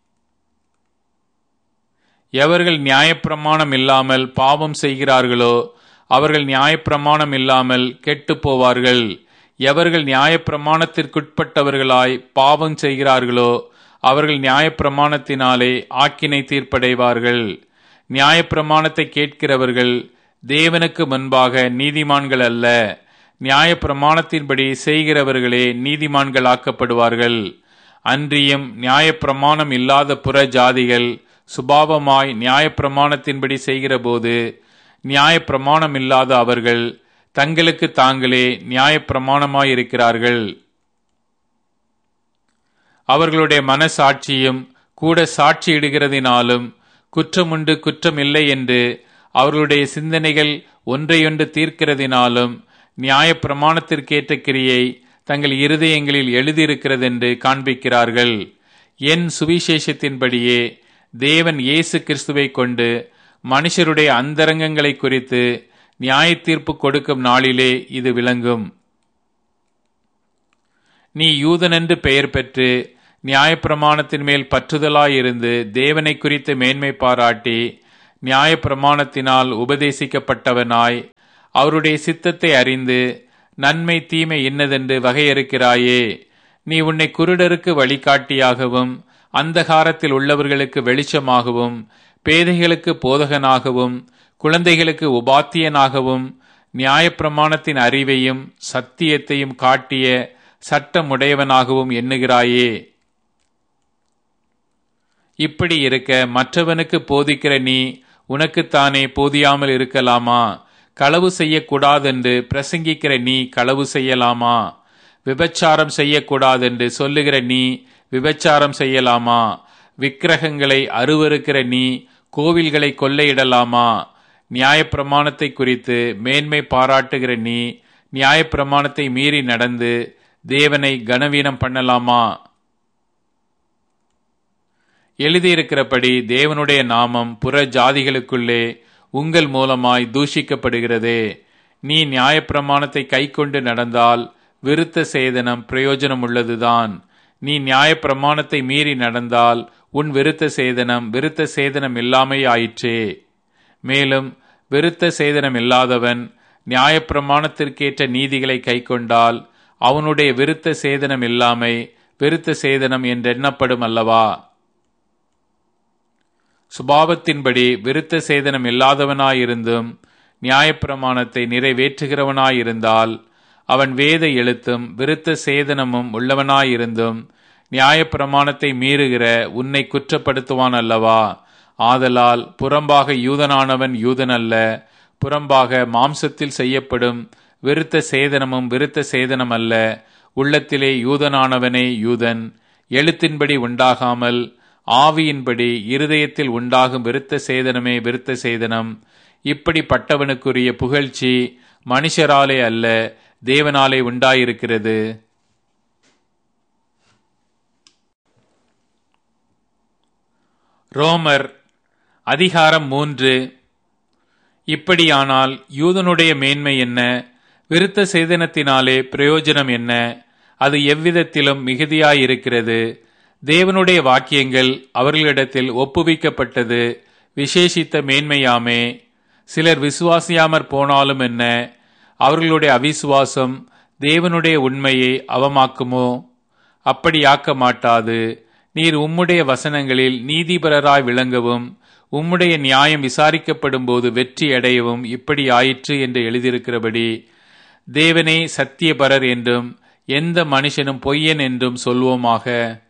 எவர்கள் நியாயப்பிரமாணம் இல்லாமல் பாவம் செய்கிறார்களோ அவர்கள் நியாயப்பிரமாணம் இல்லாமல் கெட்டு போவார்கள் எவர்கள் நியாயப்பிரமாணத்திற்குட்பட்டவர்களாய் பாவம் செய்கிறார்களோ அவர்கள் நியாயப்பிரமாணத்தினாலே ஆக்கினை தீர்ப்படைவார்கள் நியாயப்பிரமாணத்தை கேட்கிறவர்கள் தேவனுக்கு முன்பாக நீதிமான்கள் அல்ல நியாயப்பிரமாணத்தின்படி செய்கிறவர்களே நீதிமான்கள் ஆக்கப்படுவார்கள் அன்றியும் நியாயப்பிரமாணம் இல்லாத புற ஜாதிகள் சுபாவமாய் நியாயப்பிரமாணத்தின்படி செய்கிறபோது நியாயப்பிரமாணம் இல்லாத அவர்கள் தங்களுக்கு தாங்களே நியாயப்பிரமாணமாயிருக்கிறார்கள் அவர்களுடைய மனசாட்சியும் கூட சாட்சியிடுகிறதினாலும் குற்றமுண்டு குற்றமில்லை என்று அவர்களுடைய சிந்தனைகள் ஒன்றையொன்று தீர்க்கிறதினாலும் நியாயப்பிரமாணத்திற்கேற்ற கிரியை தங்கள் இருதயங்களில் எழுதியிருக்கிறதென்று காண்பிக்கிறார்கள் என் சுவிசேஷத்தின்படியே தேவன் இயேசு கிறிஸ்துவை கொண்டு மனுஷருடைய அந்தரங்கங்களை குறித்து நியாய தீர்ப்பு கொடுக்கும் நாளிலே இது விளங்கும் நீ யூதனென்று பெயர் பெற்று நியாயப்பிரமாணத்தின் மேல் பற்றுதலாயிருந்து தேவனை குறித்து மேன்மை பாராட்டி நியாயப்பிரமாணத்தினால் உபதேசிக்கப்பட்டவனாய் அவருடைய சித்தத்தை அறிந்து நன்மை தீமை இன்னதென்று வகையறுக்கிறாயே நீ உன்னை குருடருக்கு வழிகாட்டியாகவும் அந்தகாரத்தில் உள்ளவர்களுக்கு வெளிச்சமாகவும் பேதைகளுக்கு போதகனாகவும் குழந்தைகளுக்கு உபாத்தியனாகவும் நியாயப்பிரமாணத்தின் அறிவையும் சத்தியத்தையும் காட்டிய சட்டமுடையவனாகவும் எண்ணுகிறாயே இப்படி இருக்க மற்றவனுக்கு போதிக்கிற நீ உனக்குத்தானே போதியாமல் இருக்கலாமா களவு செய்யக்கூடாதென்று பிரசங்கிக்கிற நீ களவு செய்யலாமா விபச்சாரம் செய்யக்கூடாதென்று சொல்லுகிற நீ விபச்சாரம் செய்யலாமா விக்கிரகங்களை அருவருக்கிற நீ கோவில்களை கொள்ளையிடலாமா நியாயப்பிரமாணத்தை குறித்து மேன்மை பாராட்டுகிற நீ நியாயப்பிரமாணத்தை மீறி நடந்து தேவனை கனவீனம் பண்ணலாமா எழுதியிருக்கிறபடி தேவனுடைய நாமம் புற ஜாதிகளுக்குள்ளே உங்கள் மூலமாய் தூஷிக்கப்படுகிறதே நீ நியாயப்பிரமாணத்தை கைக்கொண்டு நடந்தால் விருத்த சேதனம் பிரயோஜனம் உள்ளதுதான் நீ நியாயப்பிரமாணத்தை மீறி நடந்தால் உன் விருத்த சேதனம் விருத்த சேதனம் இல்லாமை ஆயிற்றே மேலும் விருத்த சேதனம் இல்லாதவன் நியாயப்பிரமாணத்திற்கேற்ற நீதிகளை கைக்கொண்டால் அவனுடைய விருத்த சேதனம் இல்லாமை விருத்த சேதனம் என்றெண்ணப்படும் அல்லவா சுபாவத்தின்படி விருத்த சேதனம் இல்லாதவனாயிருந்தும் நியாயப்பிரமாணத்தை நிறைவேற்றுகிறவனாயிருந்தால் அவன் வேத எழுத்தும் விருத்த சேதனமும் உள்ளவனாயிருந்தும் நியாயப்பிரமாணத்தை மீறுகிற உன்னை குற்றப்படுத்துவான் அல்லவா ஆதலால் புறம்பாக யூதனானவன் யூதன் அல்ல புறம்பாக மாம்சத்தில் செய்யப்படும் விருத்த சேதனமும் விருத்த சேதனம் அல்ல உள்ளத்திலே யூதனானவனே யூதன் எழுத்தின்படி உண்டாகாமல் ஆவியின்படி இருதயத்தில் உண்டாகும் விருத்த சேதனமே விருத்த சேதனம் இப்படிப்பட்டவனுக்குரிய புகழ்ச்சி மனுஷராலே அல்ல தேவனாலே உண்டாயிருக்கிறது ரோமர் அதிகாரம் மூன்று இப்படியானால் யூதனுடைய மேன்மை என்ன விருத்த சேதனத்தினாலே பிரயோஜனம் என்ன அது எவ்விதத்திலும் மிகுதியாயிருக்கிறது தேவனுடைய வாக்கியங்கள் அவர்களிடத்தில் ஒப்புவிக்கப்பட்டது விசேஷித்த மேன்மையாமே சிலர் விசுவாசியாமற் போனாலும் என்ன அவர்களுடைய அவிசுவாசம் தேவனுடைய உண்மையை அவமாக்குமோ அப்படியாக்க மாட்டாது நீர் உம்முடைய வசனங்களில் நீதிபரராய் விளங்கவும் உம்முடைய நியாயம் விசாரிக்கப்படும் போது வெற்றி அடையவும் இப்படி ஆயிற்று என்று எழுதியிருக்கிறபடி தேவனே சத்தியபரர் என்றும் எந்த மனுஷனும் பொய்யன் என்றும் சொல்வோமாக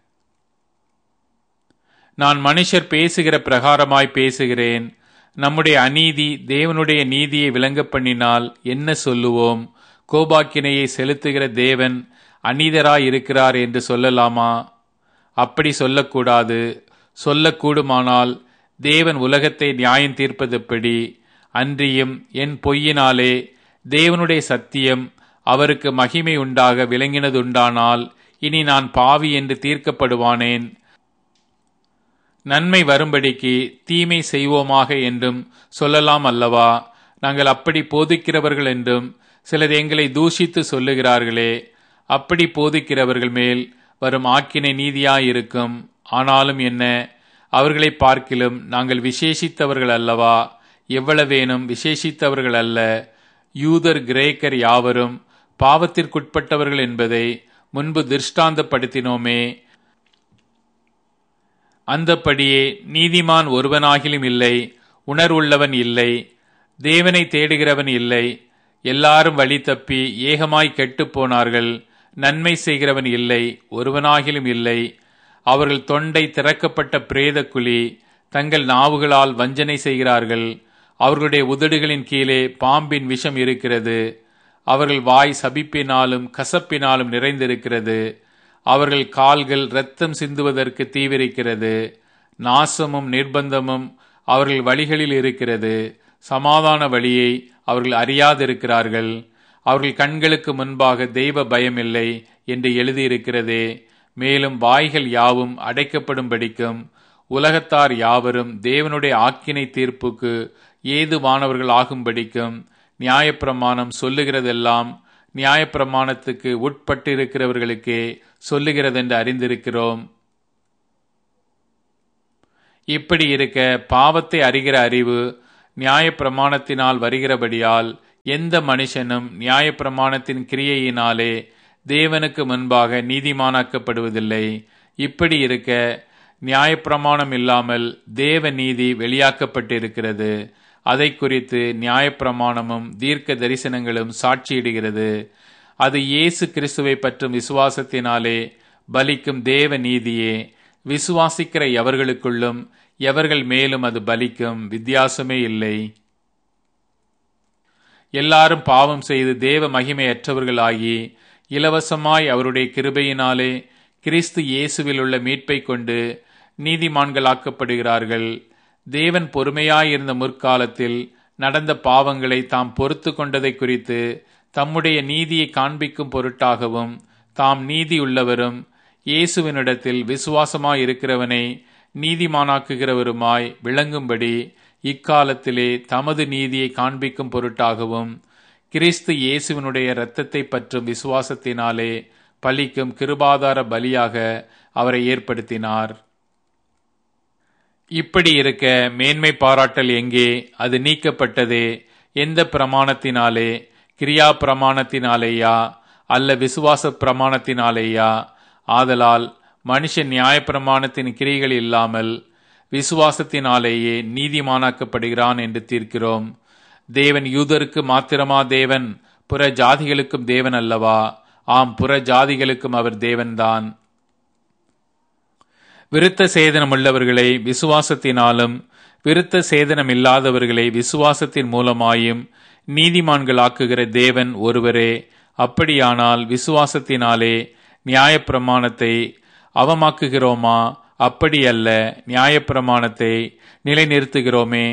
நான் மனுஷர் பேசுகிற பிரகாரமாய் பேசுகிறேன் நம்முடைய அநீதி தேவனுடைய நீதியை விளங்க பண்ணினால் என்ன சொல்லுவோம் கோபாக்கினையை செலுத்துகிற தேவன் அநீதராய் இருக்கிறார் என்று சொல்லலாமா அப்படி சொல்லக்கூடாது சொல்லக்கூடுமானால் தேவன் உலகத்தை நியாயம் தீர்ப்பதெப்படி அன்றியும் என் பொய்யினாலே தேவனுடைய சத்தியம் அவருக்கு மகிமை உண்டாக விளங்கினதுண்டானால் இனி நான் பாவி என்று தீர்க்கப்படுவானேன் நன்மை வரும்படிக்கு தீமை செய்வோமாக என்றும் சொல்லலாம் அல்லவா நாங்கள் அப்படி போதிக்கிறவர்கள் என்றும் சிலர் எங்களை தூஷித்து சொல்லுகிறார்களே அப்படி போதிக்கிறவர்கள் மேல் வரும் ஆக்கினை நீதியாயிருக்கும் ஆனாலும் என்ன அவர்களை பார்க்கிலும் நாங்கள் விசேஷித்தவர்கள் அல்லவா எவ்வளவேனும் விசேஷித்தவர்கள் அல்ல யூதர் கிரேக்கர் யாவரும் பாவத்திற்குட்பட்டவர்கள் என்பதை முன்பு திருஷ்டாந்தப்படுத்தினோமே அந்தப்படியே நீதிமான் ஒருவனாகிலும் இல்லை உணர்வுள்ளவன் இல்லை தேவனை தேடுகிறவன் இல்லை எல்லாரும் வழி தப்பி ஏகமாய் கெட்டுப் போனார்கள் நன்மை செய்கிறவன் இல்லை ஒருவனாகிலும் இல்லை அவர்கள் தொண்டை திறக்கப்பட்ட பிரேத குழி தங்கள் நாவுகளால் வஞ்சனை செய்கிறார்கள் அவர்களுடைய உதடுகளின் கீழே பாம்பின் விஷம் இருக்கிறது அவர்கள் வாய் சபிப்பினாலும் கசப்பினாலும் நிறைந்திருக்கிறது அவர்கள் கால்கள் இரத்தம் சிந்துவதற்கு தீவிரிக்கிறது நாசமும் நிர்பந்தமும் அவர்கள் வழிகளில் இருக்கிறது சமாதான வழியை அவர்கள் அறியாதிருக்கிறார்கள் அவர்கள் கண்களுக்கு முன்பாக தெய்வ பயமில்லை என்று எழுதியிருக்கிறதே மேலும் வாய்கள் யாவும் அடைக்கப்படும்படிக்கும் உலகத்தார் யாவரும் தேவனுடைய ஆக்கினை தீர்ப்புக்கு ஏதுவானவர்கள் ஆகும்படிக்கும் நியாயப்பிரமாணம் சொல்லுகிறதெல்லாம் நியாயப்பிரமாணத்துக்கு உட்பட்டிருக்கிறவர்களுக்கே சொல்லுகிறதென்று அறிந்திருக்கிறோம் இப்படி இருக்க பாவத்தை அறிகிற அறிவு நியாயப்பிரமாணத்தினால் வருகிறபடியால் எந்த மனுஷனும் நியாயப்பிரமாணத்தின் கிரியையினாலே தேவனுக்கு முன்பாக நீதிமானாக்கப்படுவதில்லை இப்படி இருக்க நியாயப்பிரமாணம் இல்லாமல் தேவ நீதி வெளியாக்கப்பட்டிருக்கிறது அதை குறித்து நியாயப்பிரமாணமும் தீர்க்க தரிசனங்களும் சாட்சியிடுகிறது அது இயேசு கிறிஸ்துவை பற்றும் விசுவாசத்தினாலே பலிக்கும் தேவ நீதியே விசுவாசிக்கிற எவர்களுக்குள்ளும் எவர்கள் மேலும் அது பலிக்கும் வித்தியாசமே இல்லை எல்லாரும் பாவம் செய்து தேவ மகிமையற்றவர்களாகி இலவசமாய் அவருடைய கிருபையினாலே கிறிஸ்து இயேசுவில் உள்ள மீட்பை கொண்டு நீதிமான்களாக்கப்படுகிறார்கள் தேவன் பொறுமையாயிருந்த முற்காலத்தில் நடந்த பாவங்களை தாம் பொறுத்து கொண்டதை குறித்து தம்முடைய நீதியை காண்பிக்கும் பொருட்டாகவும் தாம் நீதி உள்ளவரும் இயேசுவினிடத்தில் விசுவாசமாய் இருக்கிறவனை நீதிமானாக்குகிறவருமாய் விளங்கும்படி இக்காலத்திலே தமது நீதியை காண்பிக்கும் பொருட்டாகவும் கிறிஸ்து இயேசுவினுடைய இரத்தத்தை பற்றும் விசுவாசத்தினாலே பலிக்கும் கிருபாதார பலியாக அவரை ஏற்படுத்தினார் இப்படி இருக்க மேன்மை பாராட்டல் எங்கே அது நீக்கப்பட்டதே எந்த பிரமாணத்தினாலே கிரியா பிரமாணத்தினாலேயா அல்ல விசுவாச பிரமாணத்தினாலேயா ஆதலால் மனுஷன் நியாயப்பிரமாணத்தின் கிரிகள் இல்லாமல் விசுவாசத்தினாலேயே நீதிமானாக்கப்படுகிறான் என்று தீர்க்கிறோம் தேவன் யூதருக்கு மாத்திரமா தேவன் புற ஜாதிகளுக்கும் தேவன் அல்லவா ஆம் புற ஜாதிகளுக்கும் அவர் தேவன்தான் விருத்த சேதனம் உள்ளவர்களை விசுவாசத்தினாலும் விருத்த சேதனம் இல்லாதவர்களை விசுவாசத்தின் மூலமாயும் நீதிமான்களாக்குகிற தேவன் ஒருவரே அப்படியானால் விசுவாசத்தினாலே நியாயப்பிரமாணத்தை அவமாக்குகிறோமா அப்படியல்ல நியாயப்பிரமாணத்தை நிலைநிறுத்துகிறோமே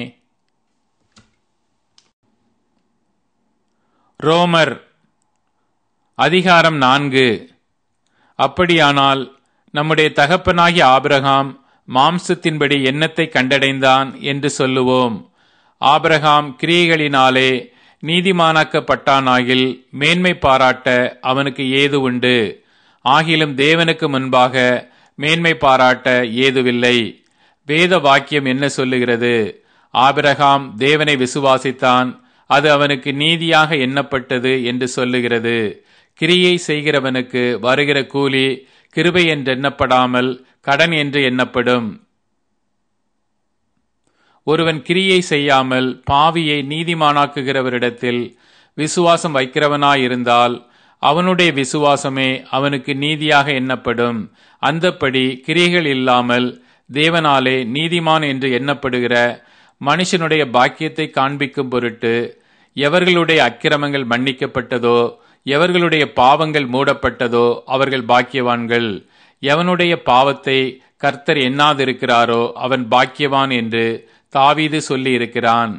ரோமர் அதிகாரம் நான்கு அப்படியானால் நம்முடைய தகப்பனாகிய ஆபிரகாம் மாம்சத்தின்படி எண்ணத்தை கண்டடைந்தான் என்று சொல்லுவோம் ஆபிரகாம் கிரியைகளினாலே நீதிமானாக்கப்பட்டானாகில் மேன்மை பாராட்ட அவனுக்கு ஏது உண்டு ஆகிலும் தேவனுக்கு முன்பாக மேன்மை பாராட்ட ஏதுவில்லை வேத வாக்கியம் என்ன சொல்லுகிறது ஆபிரகாம் தேவனை விசுவாசித்தான் அது அவனுக்கு நீதியாக எண்ணப்பட்டது என்று சொல்லுகிறது கிரியை செய்கிறவனுக்கு வருகிற கூலி கிருபை என்று எண்ணப்படாமல் கடன் என்று எண்ணப்படும் ஒருவன் கிரியை செய்யாமல் பாவியை நீதிமானாக்குகிறவரிடத்தில் விசுவாசம் வைக்கிறவனாயிருந்தால் அவனுடைய விசுவாசமே அவனுக்கு நீதியாக எண்ணப்படும் அந்தப்படி கிரியைகள் இல்லாமல் தேவனாலே நீதிமான் என்று எண்ணப்படுகிற மனுஷனுடைய பாக்கியத்தை காண்பிக்கும் பொருட்டு எவர்களுடைய அக்கிரமங்கள் மன்னிக்கப்பட்டதோ எவர்களுடைய பாவங்கள் மூடப்பட்டதோ அவர்கள் பாக்கியவான்கள் எவனுடைய பாவத்தை கர்த்தர் எண்ணாதிருக்கிறாரோ அவன் பாக்கியவான் என்று தாவீது சொல்லி இருக்கிறான்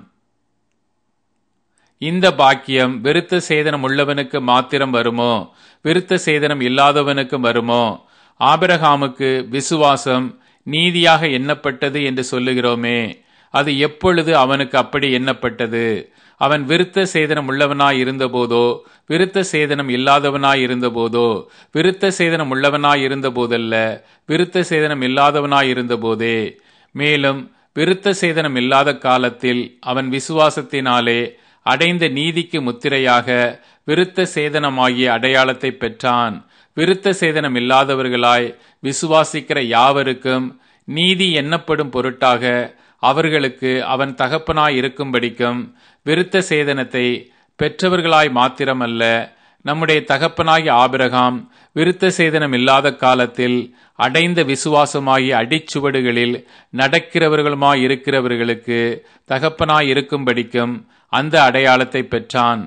இந்த பாக்கியம் விருத்த சேதனம் உள்ளவனுக்கு மாத்திரம் வருமோ விருத்த சேதனம் இல்லாதவனுக்கும் வருமோ ஆபிரகாமுக்கு விசுவாசம் நீதியாக எண்ணப்பட்டது என்று சொல்லுகிறோமே அது எப்பொழுது அவனுக்கு அப்படி எண்ணப்பட்டது அவன் விருத்த சேதனம் உள்ளவனாய் இருந்தபோதோ விருத்த சேதனம் இல்லாதவனாய் இருந்தபோதோ விருத்த சேதனம் உள்ளவனாய் இருந்த போதல்ல விருத்த சேதனம் இல்லாதவனாய் இருந்தபோதே மேலும் விருத்த சேதனம் இல்லாத காலத்தில் அவன் விசுவாசத்தினாலே அடைந்த நீதிக்கு முத்திரையாக விருத்த சேதனமாகிய அடையாளத்தை பெற்றான் விருத்த சேதனம் இல்லாதவர்களாய் விசுவாசிக்கிற யாவருக்கும் நீதி எண்ணப்படும் பொருட்டாக அவர்களுக்கு அவன் தகப்பனாய் இருக்கும்படிக்கும் விருத்த சேதனத்தை பெற்றவர்களாய் மாத்திரமல்ல நம்முடைய தகப்பனாகிய ஆபிரகாம் விருத்த சேதனம் இல்லாத காலத்தில் அடைந்த விசுவாசமாகிய அடிச்சுவடுகளில் நடக்கிறவர்களுமாய் இருக்கிறவர்களுக்கு தகப்பனாய் இருக்கும்படிக்கும் அந்த அடையாளத்தை பெற்றான்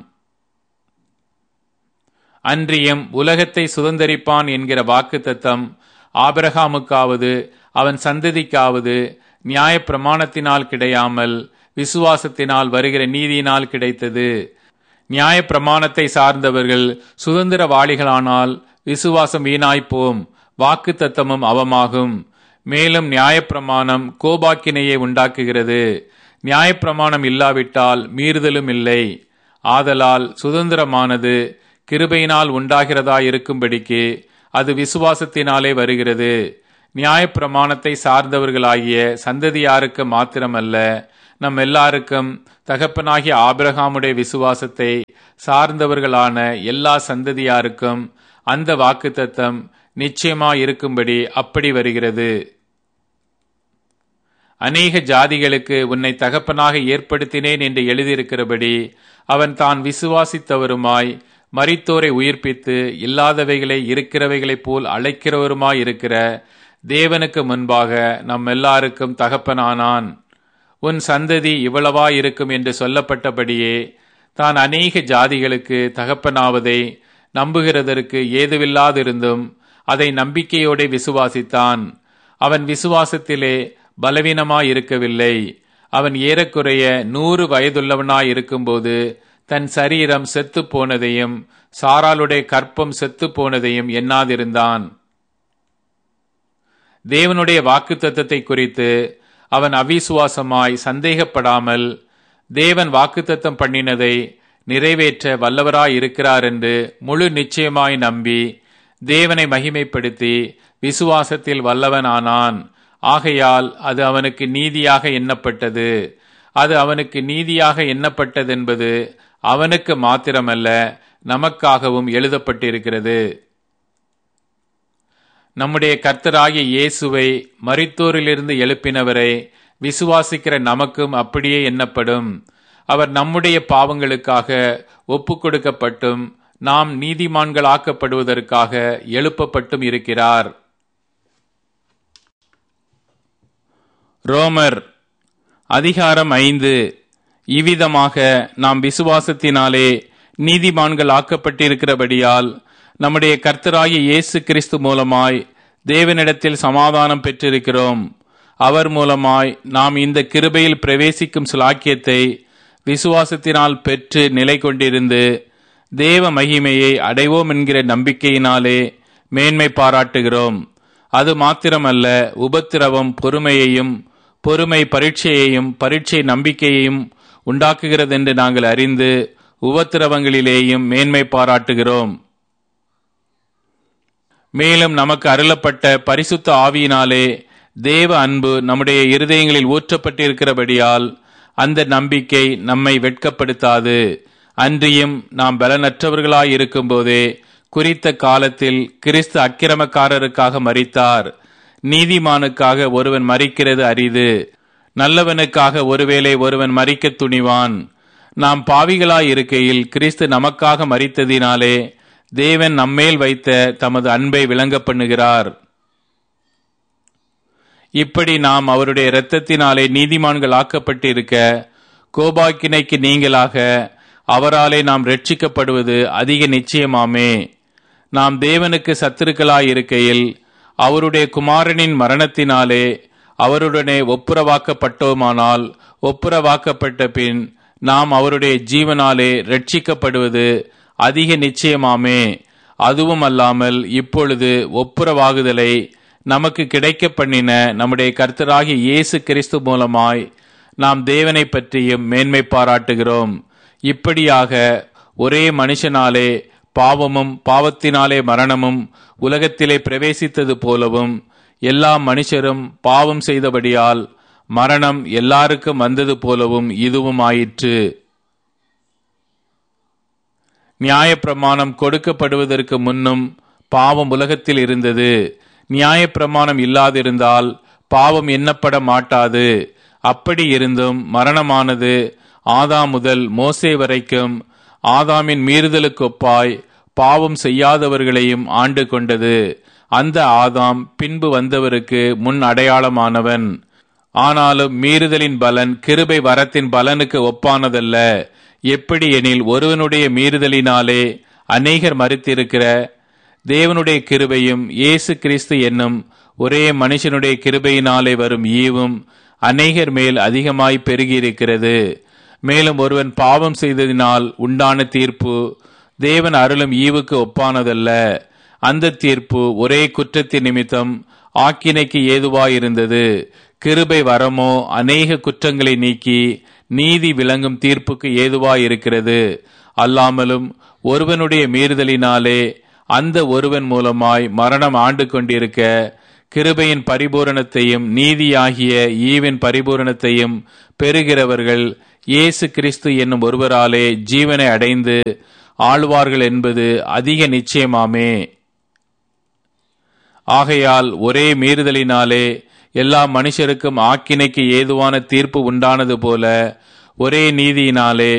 அன்றியும் உலகத்தை சுதந்தரிப்பான் என்கிற வாக்கு தத்தம் ஆபிரகாமுக்காவது அவன் சந்ததிக்காவது நியாய பிரமாணத்தினால் கிடையாமல் விசுவாசத்தினால் வருகிற நீதியினால் கிடைத்தது நியாய பிரமாணத்தை சார்ந்தவர்கள் சுதந்திரவாளிகளானால் விசுவாசம் வீணாய்ப்போம் வாக்கு தத்தமும் அவமாகும் மேலும் நியாயப்பிரமாணம் கோபாக்கினையை உண்டாக்குகிறது நியாயப்பிரமாணம் இல்லாவிட்டால் மீறுதலும் இல்லை ஆதலால் சுதந்திரமானது கிருபையினால் உண்டாகிறதா இருக்கும்படிக்கு அது விசுவாசத்தினாலே வருகிறது நியாயப்பிரமாணத்தை சார்ந்தவர்களாகிய சந்ததியாருக்கு மாத்திரமல்ல நம் எல்லாருக்கும் தகப்பனாகிய ஆபிரகாமுடைய விசுவாசத்தை சார்ந்தவர்களான எல்லா சந்ததியாருக்கும் அந்த வாக்குத்தத்தம் நிச்சயமாய் இருக்கும்படி அப்படி வருகிறது அநேக ஜாதிகளுக்கு உன்னை தகப்பனாக ஏற்படுத்தினேன் என்று எழுதியிருக்கிறபடி அவன் தான் விசுவாசித்தவருமாய் மரித்தோரை உயிர்ப்பித்து இல்லாதவைகளை இருக்கிறவைகளைப் போல் அழைக்கிறவருமாய் இருக்கிற தேவனுக்கு முன்பாக நம் எல்லாருக்கும் தகப்பனானான் உன் சந்ததி இவ்வளவா இருக்கும் என்று சொல்லப்பட்டபடியே தான் அநேக ஜாதிகளுக்கு தகப்பனாவதை நம்புகிறதற்கு ஏதுவில்லாதிருந்தும் அதை நம்பிக்கையோடு விசுவாசித்தான் அவன் விசுவாசத்திலே பலவீனமாயிருக்கவில்லை அவன் ஏறக்குறைய நூறு வயதுள்ளவனாய் இருக்கும்போது தன் சரீரம் செத்து போனதையும் சாராளுடைய கற்பம் செத்து போனதையும் எண்ணாதிருந்தான் தேவனுடைய வாக்கு தத்தத்தை குறித்து அவன் அவிசுவாசமாய் சந்தேகப்படாமல் தேவன் வாக்குத்தத்தம் பண்ணினதை நிறைவேற்ற வல்லவராய் இருக்கிறார் என்று முழு நிச்சயமாய் நம்பி தேவனை மகிமைப்படுத்தி விசுவாசத்தில் வல்லவனானான் ஆகையால் அது அவனுக்கு நீதியாக எண்ணப்பட்டது அது அவனுக்கு நீதியாக எண்ணப்பட்டதென்பது அவனுக்கு மாத்திரமல்ல நமக்காகவும் எழுதப்பட்டிருக்கிறது நம்முடைய கர்த்தராகிய இயேசுவை மரித்தோரிலிருந்து எழுப்பினவரை விசுவாசிக்கிற நமக்கும் அப்படியே எண்ணப்படும் அவர் நம்முடைய பாவங்களுக்காக ஒப்பு கொடுக்கப்பட்டும் நாம் நீதிமான்களாக்கப்படுவதற்காக எழுப்பப்பட்டும் இருக்கிறார் ரோமர் அதிகாரம் ஐந்து இவ்விதமாக நாம் விசுவாசத்தினாலே நீதிமான்கள் ஆக்கப்பட்டிருக்கிறபடியால் நம்முடைய கர்த்தராகிய இயேசு கிறிஸ்து மூலமாய் தேவனிடத்தில் சமாதானம் பெற்றிருக்கிறோம் அவர் மூலமாய் நாம் இந்த கிருபையில் பிரவேசிக்கும் சிலாக்கியத்தை விசுவாசத்தினால் பெற்று நிலை கொண்டிருந்து தேவ மகிமையை அடைவோம் என்கிற நம்பிக்கையினாலே மேன்மை பாராட்டுகிறோம் அது மாத்திரமல்ல உபத்திரவம் பொறுமையையும் பொறுமை பரீட்சையையும் பரீட்சை நம்பிக்கையையும் உண்டாக்குகிறதென்று நாங்கள் அறிந்து உபத்திரவங்களிலேயும் மேன்மை பாராட்டுகிறோம் மேலும் நமக்கு அருளப்பட்ட பரிசுத்த ஆவியினாலே தேவ அன்பு நம்முடைய இருதயங்களில் ஊற்றப்பட்டிருக்கிறபடியால் அந்த நம்பிக்கை நம்மை வெட்கப்படுத்தாது அன்றியும் நாம் பலனற்றவர்களாய் இருக்கும்போதே குறித்த காலத்தில் கிறிஸ்து அக்கிரமக்காரருக்காக மறித்தார் நீதிமானுக்காக ஒருவன் மறிக்கிறது அரிது நல்லவனுக்காக ஒருவேளை ஒருவன் மறிக்க துணிவான் நாம் பாவிகளாய் இருக்கையில் கிறிஸ்து நமக்காக மறித்ததினாலே தேவன் நம்மேல் வைத்த தமது அன்பை விளங்க பண்ணுகிறார் இப்படி நாம் அவருடைய இரத்தத்தினாலே நீதிமான்கள் ஆக்கப்பட்டிருக்க கோபாக்கினைக்கு நீங்களாக அவராலே நாம் ரட்சிக்கப்படுவது அதிக நிச்சயமாமே நாம் தேவனுக்கு சத்துருக்களாய் இருக்கையில் அவருடைய குமாரனின் மரணத்தினாலே அவருடனே ஒப்புரவாக்கப்பட்டோமானால் ஒப்புரவாக்கப்பட்ட பின் நாம் அவருடைய ஜீவனாலே ரட்சிக்கப்படுவது அதிக நிச்சயமாமே அதுவும் அல்லாமல் இப்பொழுது ஒப்புரவாகுதலை நமக்கு கிடைக்க பண்ணின நம்முடைய கர்த்தராகிய இயேசு கிறிஸ்து மூலமாய் நாம் தேவனை பற்றியும் மேன்மை பாராட்டுகிறோம் இப்படியாக ஒரே மனுஷனாலே பாவமும் பாவத்தினாலே மரணமும் உலகத்திலே பிரவேசித்தது போலவும் எல்லா மனுஷரும் பாவம் செய்தபடியால் மரணம் எல்லாருக்கும் வந்தது போலவும் இதுவும் ஆயிற்று நியாயப்பிரமாணம் கொடுக்கப்படுவதற்கு முன்னும் பாவம் உலகத்தில் இருந்தது நியாயப்பிரமாணம் இல்லாதிருந்தால் பாவம் எண்ணப்பட மாட்டாது அப்படி இருந்தும் மரணமானது ஆதாம் முதல் மோசே வரைக்கும் ஆதாமின் மீறுதலுக்கு ஒப்பாய் பாவம் செய்யாதவர்களையும் ஆண்டு கொண்டது அந்த ஆதாம் பின்பு வந்தவருக்கு முன் அடையாளமானவன் ஆனாலும் மீறுதலின் பலன் கிருபை வரத்தின் பலனுக்கு ஒப்பானதல்ல எப்படி எனில் ஒருவனுடைய மீறுதலினாலே அநேகர் மறித்திருக்கிற தேவனுடைய கிருபையும் இயேசு கிறிஸ்து என்னும் ஒரே மனுஷனுடைய கிருபையினாலே வரும் ஈவும் அநேகர் மேல் அதிகமாய் பெருகியிருக்கிறது மேலும் ஒருவன் பாவம் செய்ததினால் உண்டான தீர்ப்பு தேவன் அருளும் ஈவுக்கு ஒப்பானதல்ல அந்த தீர்ப்பு ஒரே குற்றத்தின் நிமித்தம் ஆக்கினைக்கு ஏதுவாயிருந்தது கிருபை வரமோ அநேக குற்றங்களை நீக்கி நீதி விளங்கும் தீர்ப்புக்கு ஏதுவாயிருக்கிறது அல்லாமலும் ஒருவனுடைய மீறுதலினாலே அந்த ஒருவன் மூலமாய் மரணம் ஆண்டு கொண்டிருக்க கிருபையின் பரிபூரணத்தையும் நீதியாகிய ஈவின் பரிபூரணத்தையும் பெறுகிறவர்கள் இயேசு கிறிஸ்து என்னும் ஒருவராலே ஜீவனை அடைந்து ஆழ்வார்கள் என்பது அதிக நிச்சயமாமே ஆகையால் ஒரே மீறுதலினாலே எல்லா மனுஷருக்கும் ஆக்கினைக்கு ஏதுவான தீர்ப்பு உண்டானது போல ஒரே நீதியினாலே